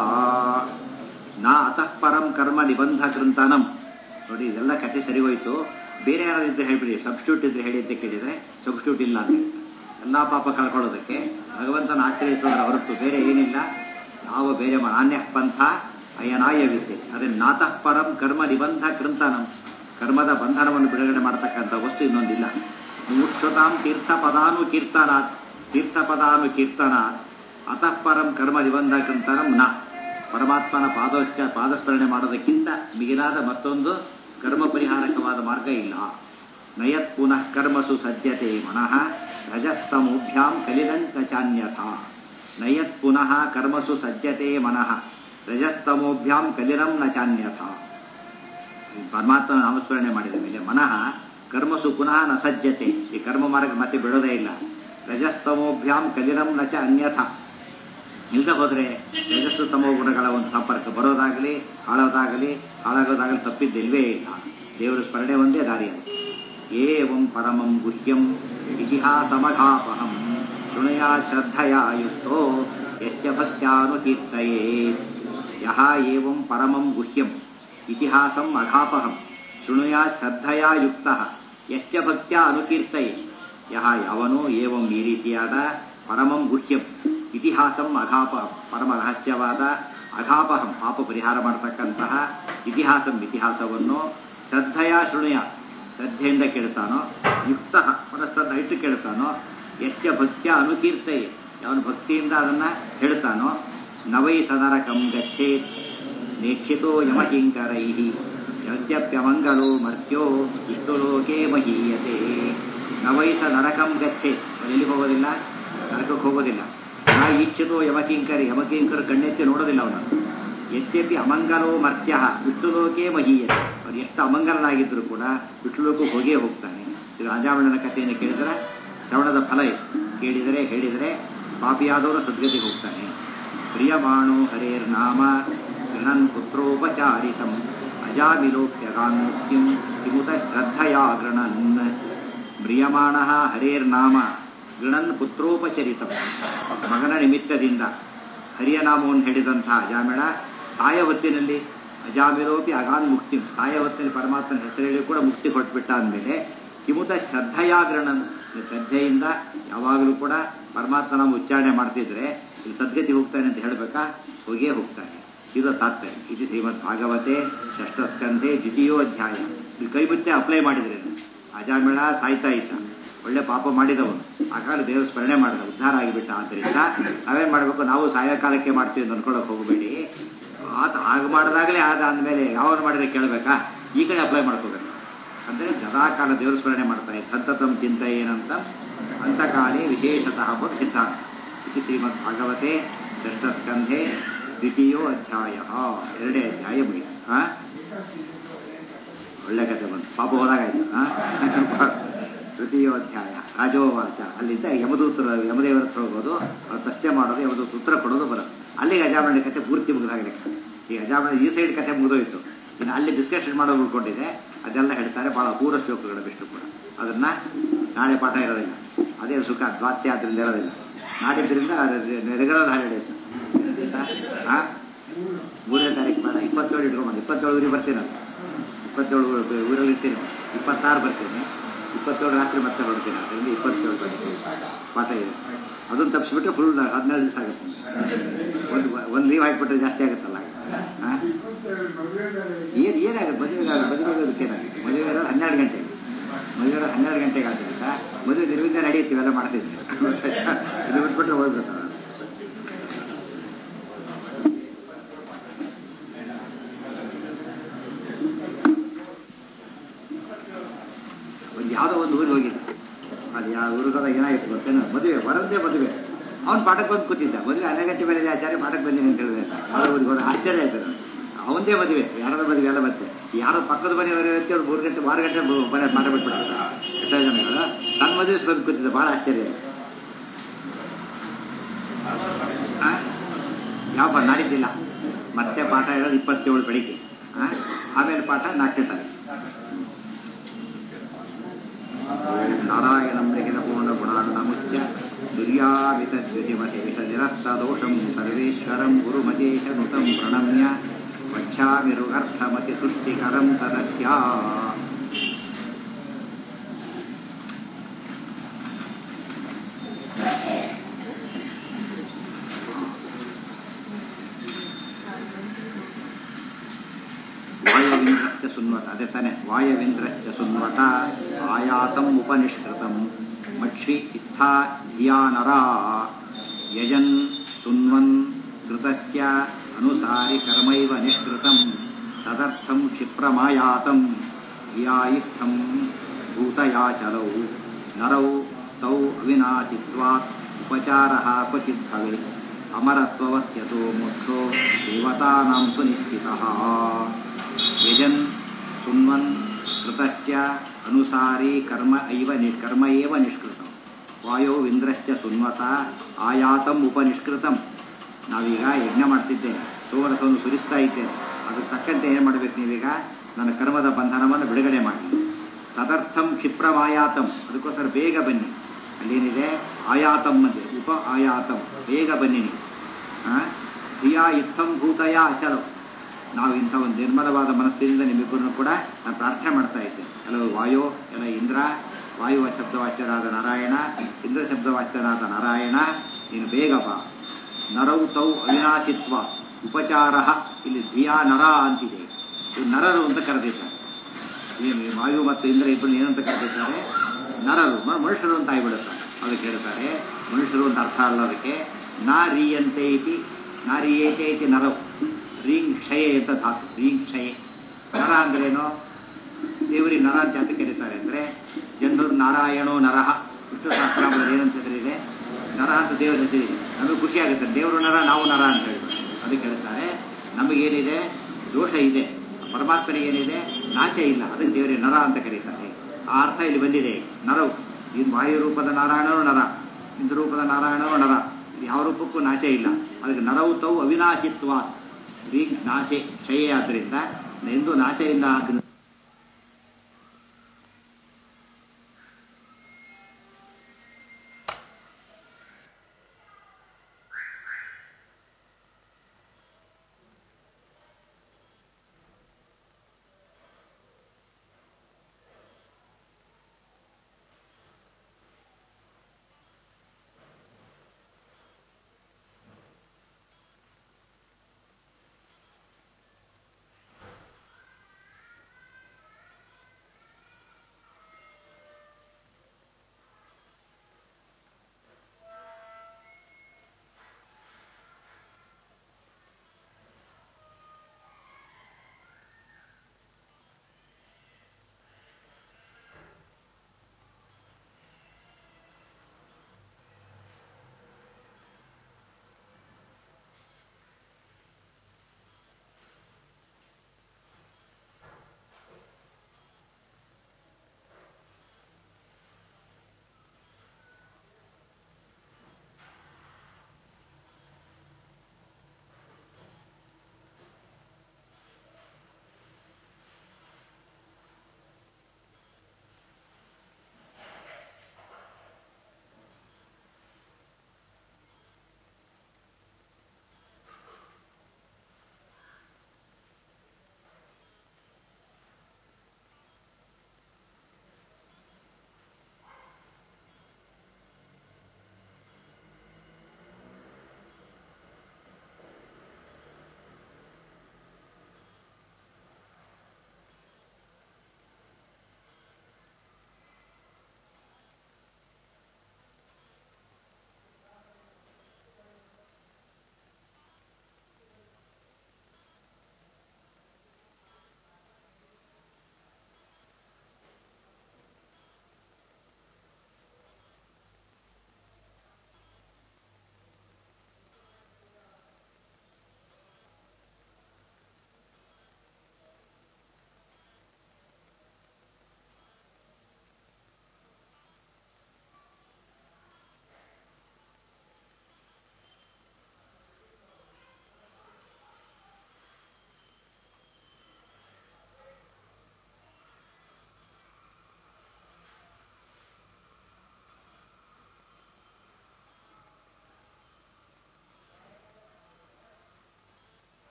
ನಾ ಅತಃ ಪರಂ ಕರ್ಮ ನಿಬಂಧ ಕೃಂತನಂ ನೋಡಿ ಇದೆಲ್ಲ ಕಥೆ ಸರಿ ಹೋಯ್ತು ಬೇರೆ ಯಾರಾದ್ರೂ ಇದ್ರೆ ಹೇಳ್ಬಿಡಿ ಸಬ್ಸ್ಟ್ಯೂಟ್ ಇದ್ರೆ ಹೇಳಿ ಅಂತ ಕೇಳಿದ್ರೆ ಸಬ್ಸ್ಟ್ಯೂಟ್ ಇಲ್ಲ ಅಂತ ಎಲ್ಲಾ ಪಾಪ ಕಳ್ಕೊಳ್ಳೋದಕ್ಕೆ ಭಗವಂತನ ಆಶ್ರಯಿಸೋದ್ರ ಹೊರತು ಬೇರೆ ಏನಿಲ್ಲ ಯಾವ ಬೇರೆ ನಾಣ್ಯ ಪಂಥ ಅಯನಾಯ ವಿದ್ಯೆ ಅದೇ ನಾತಃ ಪರಂ ಕರ್ಮ ನಿಬಂಧ ಕೃಂತನಂ ಕರ್ಮದ ಬಂಧನವನ್ನು ಬಿಡುಗಡೆ ಮಾಡತಕ್ಕಂಥ ವಸ್ತು ಇನ್ನೊಂದಿಲ್ಲ ಮುಕ್ಷತಾಂ ತೀರ್ಥ ಪದಾನು ಕೀರ್ತನಾತ್ ತೀರ್ಥ ಪದಾನು ಕೀರ್ತನಾತ್ ಅತಃ ಪರಂ ಕರ್ಮ ನಿಬಂಧ ಕೃಂತನಂ ನ ಪರಮಾತ್ಮನ ಪಾದೋಚ್ಚ ಪಾದಸ್ಮರಣೆ ಮಾಡೋದಕ್ಕಿಂತ ಮಿಗಿಲಾದ ಮತ್ತೊಂದು ಕರ್ಮ ಪರಿಹಾರಕವಾದ ಮಾರ್ಗ ಇಲ್ಲ ನಯತ್ ಪುನಃ ಕರ್ಮಸು ಸಜ್ಜತೆ ಮನಃ ರಜಸ್ತಮೋಭ್ಯಾಂ ಕಲಿದಂತ ಚಾನ್ಯಥ ನಯತ್ ಪುನಃ ಕರ್ಮಸು ಸಜ್ಜತೆ ಮನಃ ರಜಸ್ತಮೋಭ್ಯಾಂ ಕಲಿರಂ ನ ಚಾನ್ಯಥ ಪರಮಾತ್ಮನ ನಾಮಸ್ಮರಣೆ ಮಾಡಿದ ಮೇಲೆ ಮನಃ ಕರ್ಮಸು ಪುನಃ ನ ಸಜ್ಜತೆ ಈ ಕರ್ಮ ಮಾರ್ಗ ಮತ್ತೆ ಬಿಡೋದೇ ಇಲ್ಲ ರಜಸ್ತಮೋಭ್ಯಾಂ ಕಲಿರಂ ನ ಚ ಅನ್ಯಥ ಇಲ್ಲದೆ ಹೋದ್ರೆ ರಜಸ್ಸು ತಮೋ ಗುಣಗಳ ಒಂದು ಸಂಪರ್ಕ ಬರೋದಾಗಲಿ ಹಾಳೋದಾಗಲಿ ಹಾಳಾಗೋದಾಗಲಿ ತಪ್ಪಿದ್ದಿಲ್ವೇ ಇಲ್ಲ ದೇವರ ಸ್ಮರಣೆ ಒಂದೇ ದಾರಿ ಅದು ಏವಂ ಪರಮಂ ಗುಹ್ಯಂ ಇತಿಹಾಸಮಘಾಪಹಂ ಶೃಣುಯಾ ಶ್ರದ್ಧಯಾ ಯುಕ್ತೋ ಯಶ್ಚ ಭಕ್ತ್ಯಾನುಕೀರ್ತಯೇ ಯಹ ಏವಂ ಪರಮಂ ಗುಹ್ಯಂ ಇತಿಹಾಸಂ ಅಘಾಪಹಂ ಶೃಣುಯಾ ಶ್ರದ್ಧಯಾ ಯುಕ್ತ ಯಶ್ಚ ಭಕ್ತ್ಯ ಅನುಕೀರ್ತಯೇ ಯಹ ಯಾವನೋ ಏವಂ ಈ ರೀತಿಯಾದ ಪರಮಂ ಗುಹ್ಯಂ ಇತಿಹಾಸಂ ಅಘಾಪಹಂ ಪರಮ ರಹಸ್ಯವಾದ ಅಘಾಪಹಂ ಪಾಪ ಪರಿಹಾರ ಮಾಡತಕ್ಕಂತಹ ಇತಿಹಾಸಂ ಇತಿಹಾಸವನ್ನು ಶ್ರದ್ಧೆಯ ಶೃಣುಯ ಶ್ರದ್ಧೆಯಿಂದ ಕೇಳ್ತಾನೋ ಯುಕ್ತ ಮನಸ್ಸನ್ನು ಇಟ್ಟು ಕೇಳ್ತಾನೋ ಎಚ್ಚ ಭಕ್ತ್ಯ ಅನುಕೀರ್ತಯೇ ಅವನು ಭಕ್ತಿಯಿಂದ ಅದನ್ನ ಹೇಳ್ತಾನೋ ನವೈ ಸನರಕಂ ಗಚ್ಚೇತ್ ನೇಕ್ಷಿತೋ ಯಮಕಿಂಕರೈ ಯದ್ಯಪ್ಯಮಂಗಲೋ ಮರ್ತ್ಯೋ ವಿಷ್ಣುಲೋಕೆ ಮಹೀಯತೆ ನವೈಸ ನರಕಂ ಗಚ್ಚೇತ್ ಎಲ್ಲಿ ಹೋಗೋದಿಲ್ಲ ನರಕಕ್ಕೆ ಹೋಗೋದಿಲ್ಲ ನಾ ಇಚ್ಛಿತೋ ಯಮಕಿಂಕರಿ ಯಮಕಿಂಕರು ಕಣ್ಣೆತ್ತಿ ನೋಡೋದಿಲ್ಲ ಅವನನ್ನು ಯದ್ಯಪಿ ಅಮಂಗಲೋ ಮರ್ತ್ಯ ವಿಷ್ಣುಲೋಕೆ ಮಹೀಯತೆ ಅವನು ಎಷ್ಟು ಅಮಂಗಲನಾಗಿದ್ರು ಕೂಡ ವಿಷ್ಣುಲೋಕಕ್ಕೆ ಹೋಗೇ ಹೋಗ್ತಾನೆ ಇದು ರಾಜಾವಣನ ಕಥೆಯನ್ನು ಕೇಳಿದರೆ ಶ್ರವಣದ ಫಲ ಇದು ಕೇಳಿದರೆ ಹೇಳಿದರೆ ಪಾಪಿಯಾದವರು ಸದ್ಗತಿಗೆ ಹೋಗ್ತಾನೆ ಪ್ರಿಯಮಾಣೋ ಹರೇರ್ ನಾಮ ಗೃಹನ್ ಪುತ್ರೋಪಚಾರಿತಂ ಅಜಾಮಿಲೋಪ್ಯಗಾನ್ ಮುಕ್ತಿಂ ಕಿಮುತ ಶ್ರದ್ಧಯಾ ಗೃಣನ್ ಮ್ರಿಯಮಾಣ ಹರೇರ್ ನಾಮ ಗೃಣನ್ ಪುತ್ರೋಪಚರಿತಂ ಮಗನ ನಿಮಿತ್ತದಿಂದ ಹರಿಯ ನಾಮವನ್ನು ಹೇಳಿದಂತಹ ಅಜಾಮಿಳ ಸಾಯ ಹೊತ್ತಿನಲ್ಲಿ ಅಜಾಮಿರೋಪಿ ಅಗಾನ್ ಮುಕ್ತಿ ಸಾಯ ಹೊತ್ತಿನಲ್ಲಿ ಪರಮಾತ್ಮನ ಹೆಸರು ಹೇಳಿ ಕೂಡ ಮುಕ್ತಿ ಕೊಟ್ಬಿಟ್ಟ ಅಂದಮೇಲೆ ಕಿಮುತ ಶ್ರದ್ಧೆಯಾಗ್ರಣನ್ ಶ್ರದ್ಧೆಯಿಂದ ಯಾವಾಗಲೂ ಕೂಡ ಪರಮಾತ್ಮ ನಾವು ಉಚ್ಚಾರಣೆ ಮಾಡ್ತಿದ್ರೆ ಇಲ್ಲಿ ಸದ್ಗತಿ ಹೋಗ್ತಾನೆ ಅಂತ ಹೇಳಬೇಕಾ ಹೋಗೇ ಹೋಗ್ತಾನೆ ಇದು ತಾತ್ಪರ್ಯ ಇದು ಶ್ರೀಮದ್ ಭಾಗವತೆ ಷಷ್ಠಸ್ಕಂಧೆ ದ್ವಿತೀಯೋಧ್ಯಾಯ ಇಲ್ಲಿ ಕೈ ಮುಚ್ಚೆ ಅಪ್ಲೈ ಮಾಡಿದ್ರೆ ಅಜಾಮಿಳ ಸಾಯ್ತಾ ಇದ್ದ ಒಳ್ಳೆ ಪಾಪ ಮಾಡಿದವನು ಆ ಕಾಲ ದೇವರು ಸ್ಮರಣೆ ಮಾಡಿದ ಉದ್ಧಾರ ಆಗಿಬಿಟ್ಟ ಆದ್ದರಿಂದ ನಾವೇನ್ ಮಾಡಬೇಕು ನಾವು ಸಾಯಂಕಾಲಕ್ಕೆ ಮಾಡ್ತೀವಿ ಅಂತ ಅನ್ಕೊಳಕ್ ಹೋಗಬೇಡಿ ಆತ ಆಗ ಮಾಡಿದಾಗಲೇ ಆದ ಅಂದಮೇಲೆ ಯಾವಾಗ ಮಾಡಿದ್ರೆ ಕೇಳಬೇಕಾ ಈ ಕಡೆ ಅಪ್ಲೈ ಮಾಡ್ಕೋಬೇಕು ಅಂದ್ರೆ ಸದಾಕಾಲ ದೇವರ ಸ್ಮರಣೆ ಮಾಡ್ತಾರೆ ಸಂತತಂ ಚಿಂತ ಏನಂತ ಅಂತಕಾಲೇ ವಿಶೇಷತಃ ಎಂಬುದು ಸಿದ್ಧಾಂತ ಇದು ಶ್ರೀಮದ್ ಭಾಗವತೆ ಷಷ್ಠಸ್ಕಂಧೆ ದ್ವಿತೀಯೋ ಅಧ್ಯಾಯ ಎರಡೇ ಅಧ್ಯಾಯ ಮುಗಿತು ಹಾ ಒಳ್ಳೆ ಕಥೆ ಬಂತು ಪಾಪ ಹೋದಾಗಾಯ್ತು ಹಾ ತೃತೀಯೋಧ್ಯಾಯ ರಾಜೋವಾಚ ಅಲ್ಲಿಂದ ಯಮದೂತರ ಯಮದೇವರ ಹತ್ರ ಹೋಗೋದು ಅವ್ರು ಪ್ರಶ್ನೆ ಮಾಡೋದು ಯಮದೂತ ಉತ್ತರ ಕೊಡೋದು ಬರೋದು ಅಲ್ಲಿಗೆ ಅಜಾಮಣಿ ಕಥೆ ಪೂರ್ತಿ ಮುಗಿದಾಗ ಲೆಕ್ಕ ಈ ಅಜಾಮಣಿ ಈ ಸೈಡ್ ಕಥೆ ಮುಗಿದೋಯ್ತು ಇನ್ನು ಅಲ್ಲಿ ಡಿಸ್ಕಷನ್ ಮಾಡೋ ಉಳ್ಕೊಂಡಿದೆ ಅದೆಲ್ಲ ಹೇಳ್ತಾರೆ ಬಹಳ ಅಪೂರ್ವ ಶ್ಲೋಕಗಳು ಬಿಷ್ಟು ಕೂಡ ಅದನ್ನ ನಾಳೆ ಪಾಠ ಇರೋದಿಲ್ಲ ಅದೇ ಸುಖ ದ್ವಾತ್ಯ ಆದ್ರಿಂದ ಇರೋದಿಲ್ಲ ನಾಡಿದ್ರಿಂದ ರೆಗ್ಯುಲರ್ ಹಾಲಿಡೇಸ್ ದಿವಸ ಹಾ ಮೂರನೇ ತಾರೀಕು ಬೇಡ ಇಪ್ಪತ್ತೇಳು ಇಟ್ಕೊಂಬಂದು ಇಪ್ಪತ್ತೇಳು ಊರಿಗೆ ಬರ್ತೀನಿ ಇಪ್ಪತ್ತೇಳು ಊರಲ್ಲಿ ಇರ್ತೀನಿ ಇಪ್ಪತ್ತಾರು ಬರ್ತೀನಿ ಇಪ್ಪತ್ತೇಳು ರಾತ್ರಿ ಮತ್ತೆ ಹೊರಡ್ತೀನಿ ಅದರಿಂದ ಇಪ್ಪತ್ತೇಳು ಬರ್ತೀನಿ ಪಾಠ ಇದೆ ಅದನ್ನು ತಪ್ಪಿಸ್ಬಿಟ್ರೆ ಫುಲ್ ಹದಿನೇಳು ದಿವಸ ಆಗುತ್ತೆ ಒಂದು ಒಂದು ಲೀವ್ ಹಾಕಿಬಿಟ್ರೆ ಜಾಸ್ತಿ ಆಗುತ್ತಲ್ಲ ಹಾಂ ಏನು ಏನಾಗುತ್ತೆ ಮದುವೆ ಮದುವೆ ಆಗೋದಕ್ಕೆ ಏನಾಗುತ್ತೆ ಮದುವೆ ಇರೋದು ಹನ್ನೆರಡು ಗಂಟೆಗೆ ಮದುವೆ ಇರೋದು ಹನ್ನೆರಡು ಗಂಟೆಗೆ ಆದ್ದರಿಂದ ಮದುವೆ ನಿರ್ವಿದ್ಯ ನಡೆಯುತ್ತೆ ಇವೆಲ್ಲ ಮಾಡ್ತಿದ್ವಿ ಇದು ಬಿಟ್ಬಿಟ್ರೆ ಹೋಗ್ಬೇಕು ಯಾವುದೋ ಒಂದು ಊರಿಗೆ ಹೋಗಿದ್ದ ಅದು ಯಾವ ಊರಿಗೋದ ಏನಾಗಿತ್ತು ಗೊತ್ತೇನೋ ಮದುವೆ ವರದ್ದೇ ಮದುವೆ ಅವ್ನು ಪಾಠಕ್ಕೆ ಬಂದು ಕೂತಿದ್ದ ಮದುವೆ ಅನಗತ್ಯ ಮೇಲೆ ಆಚಾರ್ಯ ಪಾಠಕ್ಕೆ ಬಂದಿನಿ ಅಂತ ಹೇಳಿದ್ರೆ ಯಾವುದೋ ಊರಿಗೆ ಹೋದ ಆಶ್ಚರ್ಯ ಆಯ್ತು ನನಗೆ. ಅವಂದೇ ಮದುವೆ ಯಾರದ ಮದುವೆ ಎಲ್ಲ ಮತ್ತೆ ಯಾರೋ ಪಕ್ಕದ ಮನೆಯವರ ವ್ಯಕ್ತಿ ಅವ್ರು ಮೂರು ಗಂಟೆ ಆರು ಗಂಟೆ ಮನೆ ಪಾಠ ಬಿಟ್ಬಿಡ್ತಾರೆ ಎಷ್ಟೋ ಜನಗಳು ತನ್ನ ಮದುವೆ ಬಂದು ಕೂತಿದ್ದ ಭಾಳ ಆಶ್ಚರ್ಯ ಆಯ್ತು ಆ? ಯಾವ ನಾಡಿದ್ದಿಲ್ಲ ಮತ್ತೆ ಪಾಠ ಹೇಳೋದು ಇಪ್ಪತ್ತೇಳು ಬೆಳಿಗ್ಗೆ ಆ? ಆಮೇಲೆ ಪಾಠ ನಾಲ್ಕನೇ ತಾರೀಕು ನಾರಾಯಣಂ ಲಿಖಿತ ಪೂರ್ಣ ಗುಣಾರ್ಣಮುಚ್ಯ ದುರ್ಯಾವಿತದ್ಯುತಿಮಶೇಷ ನಿರಸ್ತದೋಷಂ ಸರ್ವೇಶ್ವರಂ ಗುರುಮತೇಶನುತಂ ಪ್ರಣಮ್ಯ ವಕ್ಷ್ಯಾಮಿ ಋಗರ್ಥಮತಿ ತುಷ್ಟಿಕರಂ ತದಸ್ಯ ವಾಯವಿಂದ್ರಶ್ಚ ಸುನ್ವತ ಅದೇ ತಾನೆ ವಾಯವಿಂದ್ರಶ್ಚ ಸುನ್ವತ ಆಯಾತಂ ಉಪನಿಷ್ಕೃತಂ ಮಕ್ಷಿ ಇತ್ಥಾ ಧಿಯಾನರ ಯಜನ್ ಸುನ್ವನ್ ಕೃತಸ್ಯ ಅನುಸಾರಿ ಕರ್ಮೈವ ನಿಷ್ಕೃತಂ ತದರ್ಥಂ ಕ್ಷಿಪ್ರಮಾಯಾತಂ ಧಿಯಾ ಇತ್ತಂ ಭೂತಯಾಚಲೌ ನರೌ ತೌ ಅವಿನಾಶಿತ್ವಾತ್ ಉಪಚಾರಃ ಕ್ವಚಿತ್ ಭವೇತ್ ಅಮರತ್ವವತ್ಯತೋ ಮೋಕ್ಷೋ ದೇವತಾನಾಂ ಸುನಿಶ್ಚಿತಃ ಯಜನ್ ಸುನ್ವನ್ ಕೃತಸ್ಯ ಅನುಸಾರಿ ಕರ್ಮ ಐವ ನಿ ಕರ್ಮ ಏವ ನಿಷ್ಕೃತಂ ವಾಯೋ ಇಂದ್ರಶ್ಚ ಸುನ್ವತ ಆಯಾತಂ ಉಪನಿಷ್ಕೃತಂ ನಾವೀಗ ಯಜ್ಞ ಮಾಡ್ತಿದ್ದೇನೆ ಸೋಮರಸವನ್ನು ಸುರಿಸ್ತಾ ಇದ್ದೇನೆ ಅದಕ್ಕೆ ತಕ್ಕಂತೆ ಏನು ಮಾಡಬೇಕು ನೀವೀಗ ನನ್ನ ಕರ್ಮದ ಬಂಧನವನ್ನು ಬಿಡುಗಡೆ ಮಾಡಿ ತದರ್ಥಂ ಕ್ಷಿಪ್ರಮಾಯಾತಂ ಅದಕ್ಕೋಸ್ಕರ ಬೇಗ ಬನ್ನಿ ಅಲ್ಲೇನಿದೆ ಆಯಾತಂ ಅಂದೆ ಉಪ ಆಯಾತಂ ಬೇಗ ಬನ್ನಿ ನೀವು ಆ? ಧಿಯಾ ಇತ್ತಂ ಭೂತಯ ಅಚಲವು ನಾವು ಇಂಥ ಒಂದು ನಿರ್ಮಲವಾದ ಮನಸ್ಸಿನಿಂದ ನಿಮ್ಮಿಬ್ಬರನ್ನು ಕೂಡ ನಾನು ಪ್ರಾರ್ಥನೆ ಮಾಡ್ತಾ ಇದ್ದೆ ಕೆಲವು ವಾಯೋ ಎಲ್ಲ ಇಂದ್ರ ವಾಯುವ ಶಬ್ದವಾಚ್ಯರಾದ ನಾರಾಯಣ ಇಂದ್ರ ಶಬ್ದವಾಚ್ಯರಾದ ನಾರಾಯಣ ನೀನು ಬೇಗ ಬಾ ನರವು ತೌ ಅವಿನಾಶಿತ್ವ ಉಪಚಾರ ಇಲ್ಲಿ ಧಿಯಾ ನರ ಅಂತಿದೆ ಇದು ನರರು ಅಂತ ಕರೆದಿದ್ದಾರೆ ಏನು ಈ ವಾಯು ಮತ್ತು ಇಂದ್ರ ಇಬ್ಬರು ಏನಂತ ಕರೆದಿದ್ದಾರೆ ನರರು ಮ- ಮನುಷ್ಯರು ಅಂತ ಆಗಿಬಿಡುತ್ತಾರೆ ಅದಕ್ಕೆ ಹೇಳ್ತಾರೆ ಮನುಷ್ಯರು ಅಂತ ಅರ್ಥ ಅಲ್ಲ ಅದಕ್ಕೆ ನಾರೀಯಂತೆ ಇತಿ ನಾರೀಯತೆ ಇತಿ ನರವು ರೀಂಗ್ ಕ್ಷಯ ಅಂತ ಧಾತು ರೀಂಗ್ ಕ್ಷಯ ನರ ಅಂದ್ರೇನು ದೇವರಿಗೆ ನರ ಅಂತ ಯಾಕೆ ಕರೀತಾರೆ ಅಂದ್ರೆ ಜನರು ನಾರಾಯಣೋ ನರಹ ವಿಷ್ಣು ಸಹಸ್ರಾಮದಲ್ಲಿ ಏನಂತ ಹೆಸರಿದೆ ನರ ಅಂತ ದೇವರ ಹೆಸರಿದೆ ನಮಗೆ ಖುಷಿ ಆಗುತ್ತೆ ದೇವರು ನರ ನಾವು ನರ ಅಂತ ಹೇಳ್ಬಿಟ್ಟು ಅದಕ್ಕೆ ಹೇಳ್ತಾರೆ ನಮಗೇನಿದೆ ದೋಷ ಇದೆ ಪರಮಾತ್ಮನಿಗೆ ಏನಿದೆ ನಾಶ ಇಲ್ಲ ಅದಕ್ಕೆ ದೇವರಿಗೆ ನರ ಅಂತ ಕರೀತಾರೆ ಆ ಅರ್ಥ ಇಲ್ಲಿ ಬಂದಿದೆ ನರವು ಇದು ವಾಯು ರೂಪದ ನಾರಾಯಣನೂ ನರ ಇಂದ್ರ ರೂಪದ ನಾರಾಯಣನೂ ನರ ಇದು ಯಾವ ರೂಪಕ್ಕೂ ನಾಶ ಇಲ್ಲ ಅದಕ್ಕೆ ನರವು ತೌ ಅವಿನಾಶಿತ್ವ ರೀ ನಾಶೆ ಕ್ಷಯ ಆದ್ದರಿಂದ ಎಂದು ನಾಶ ಇಲ್ಲ ಅದನ್ನು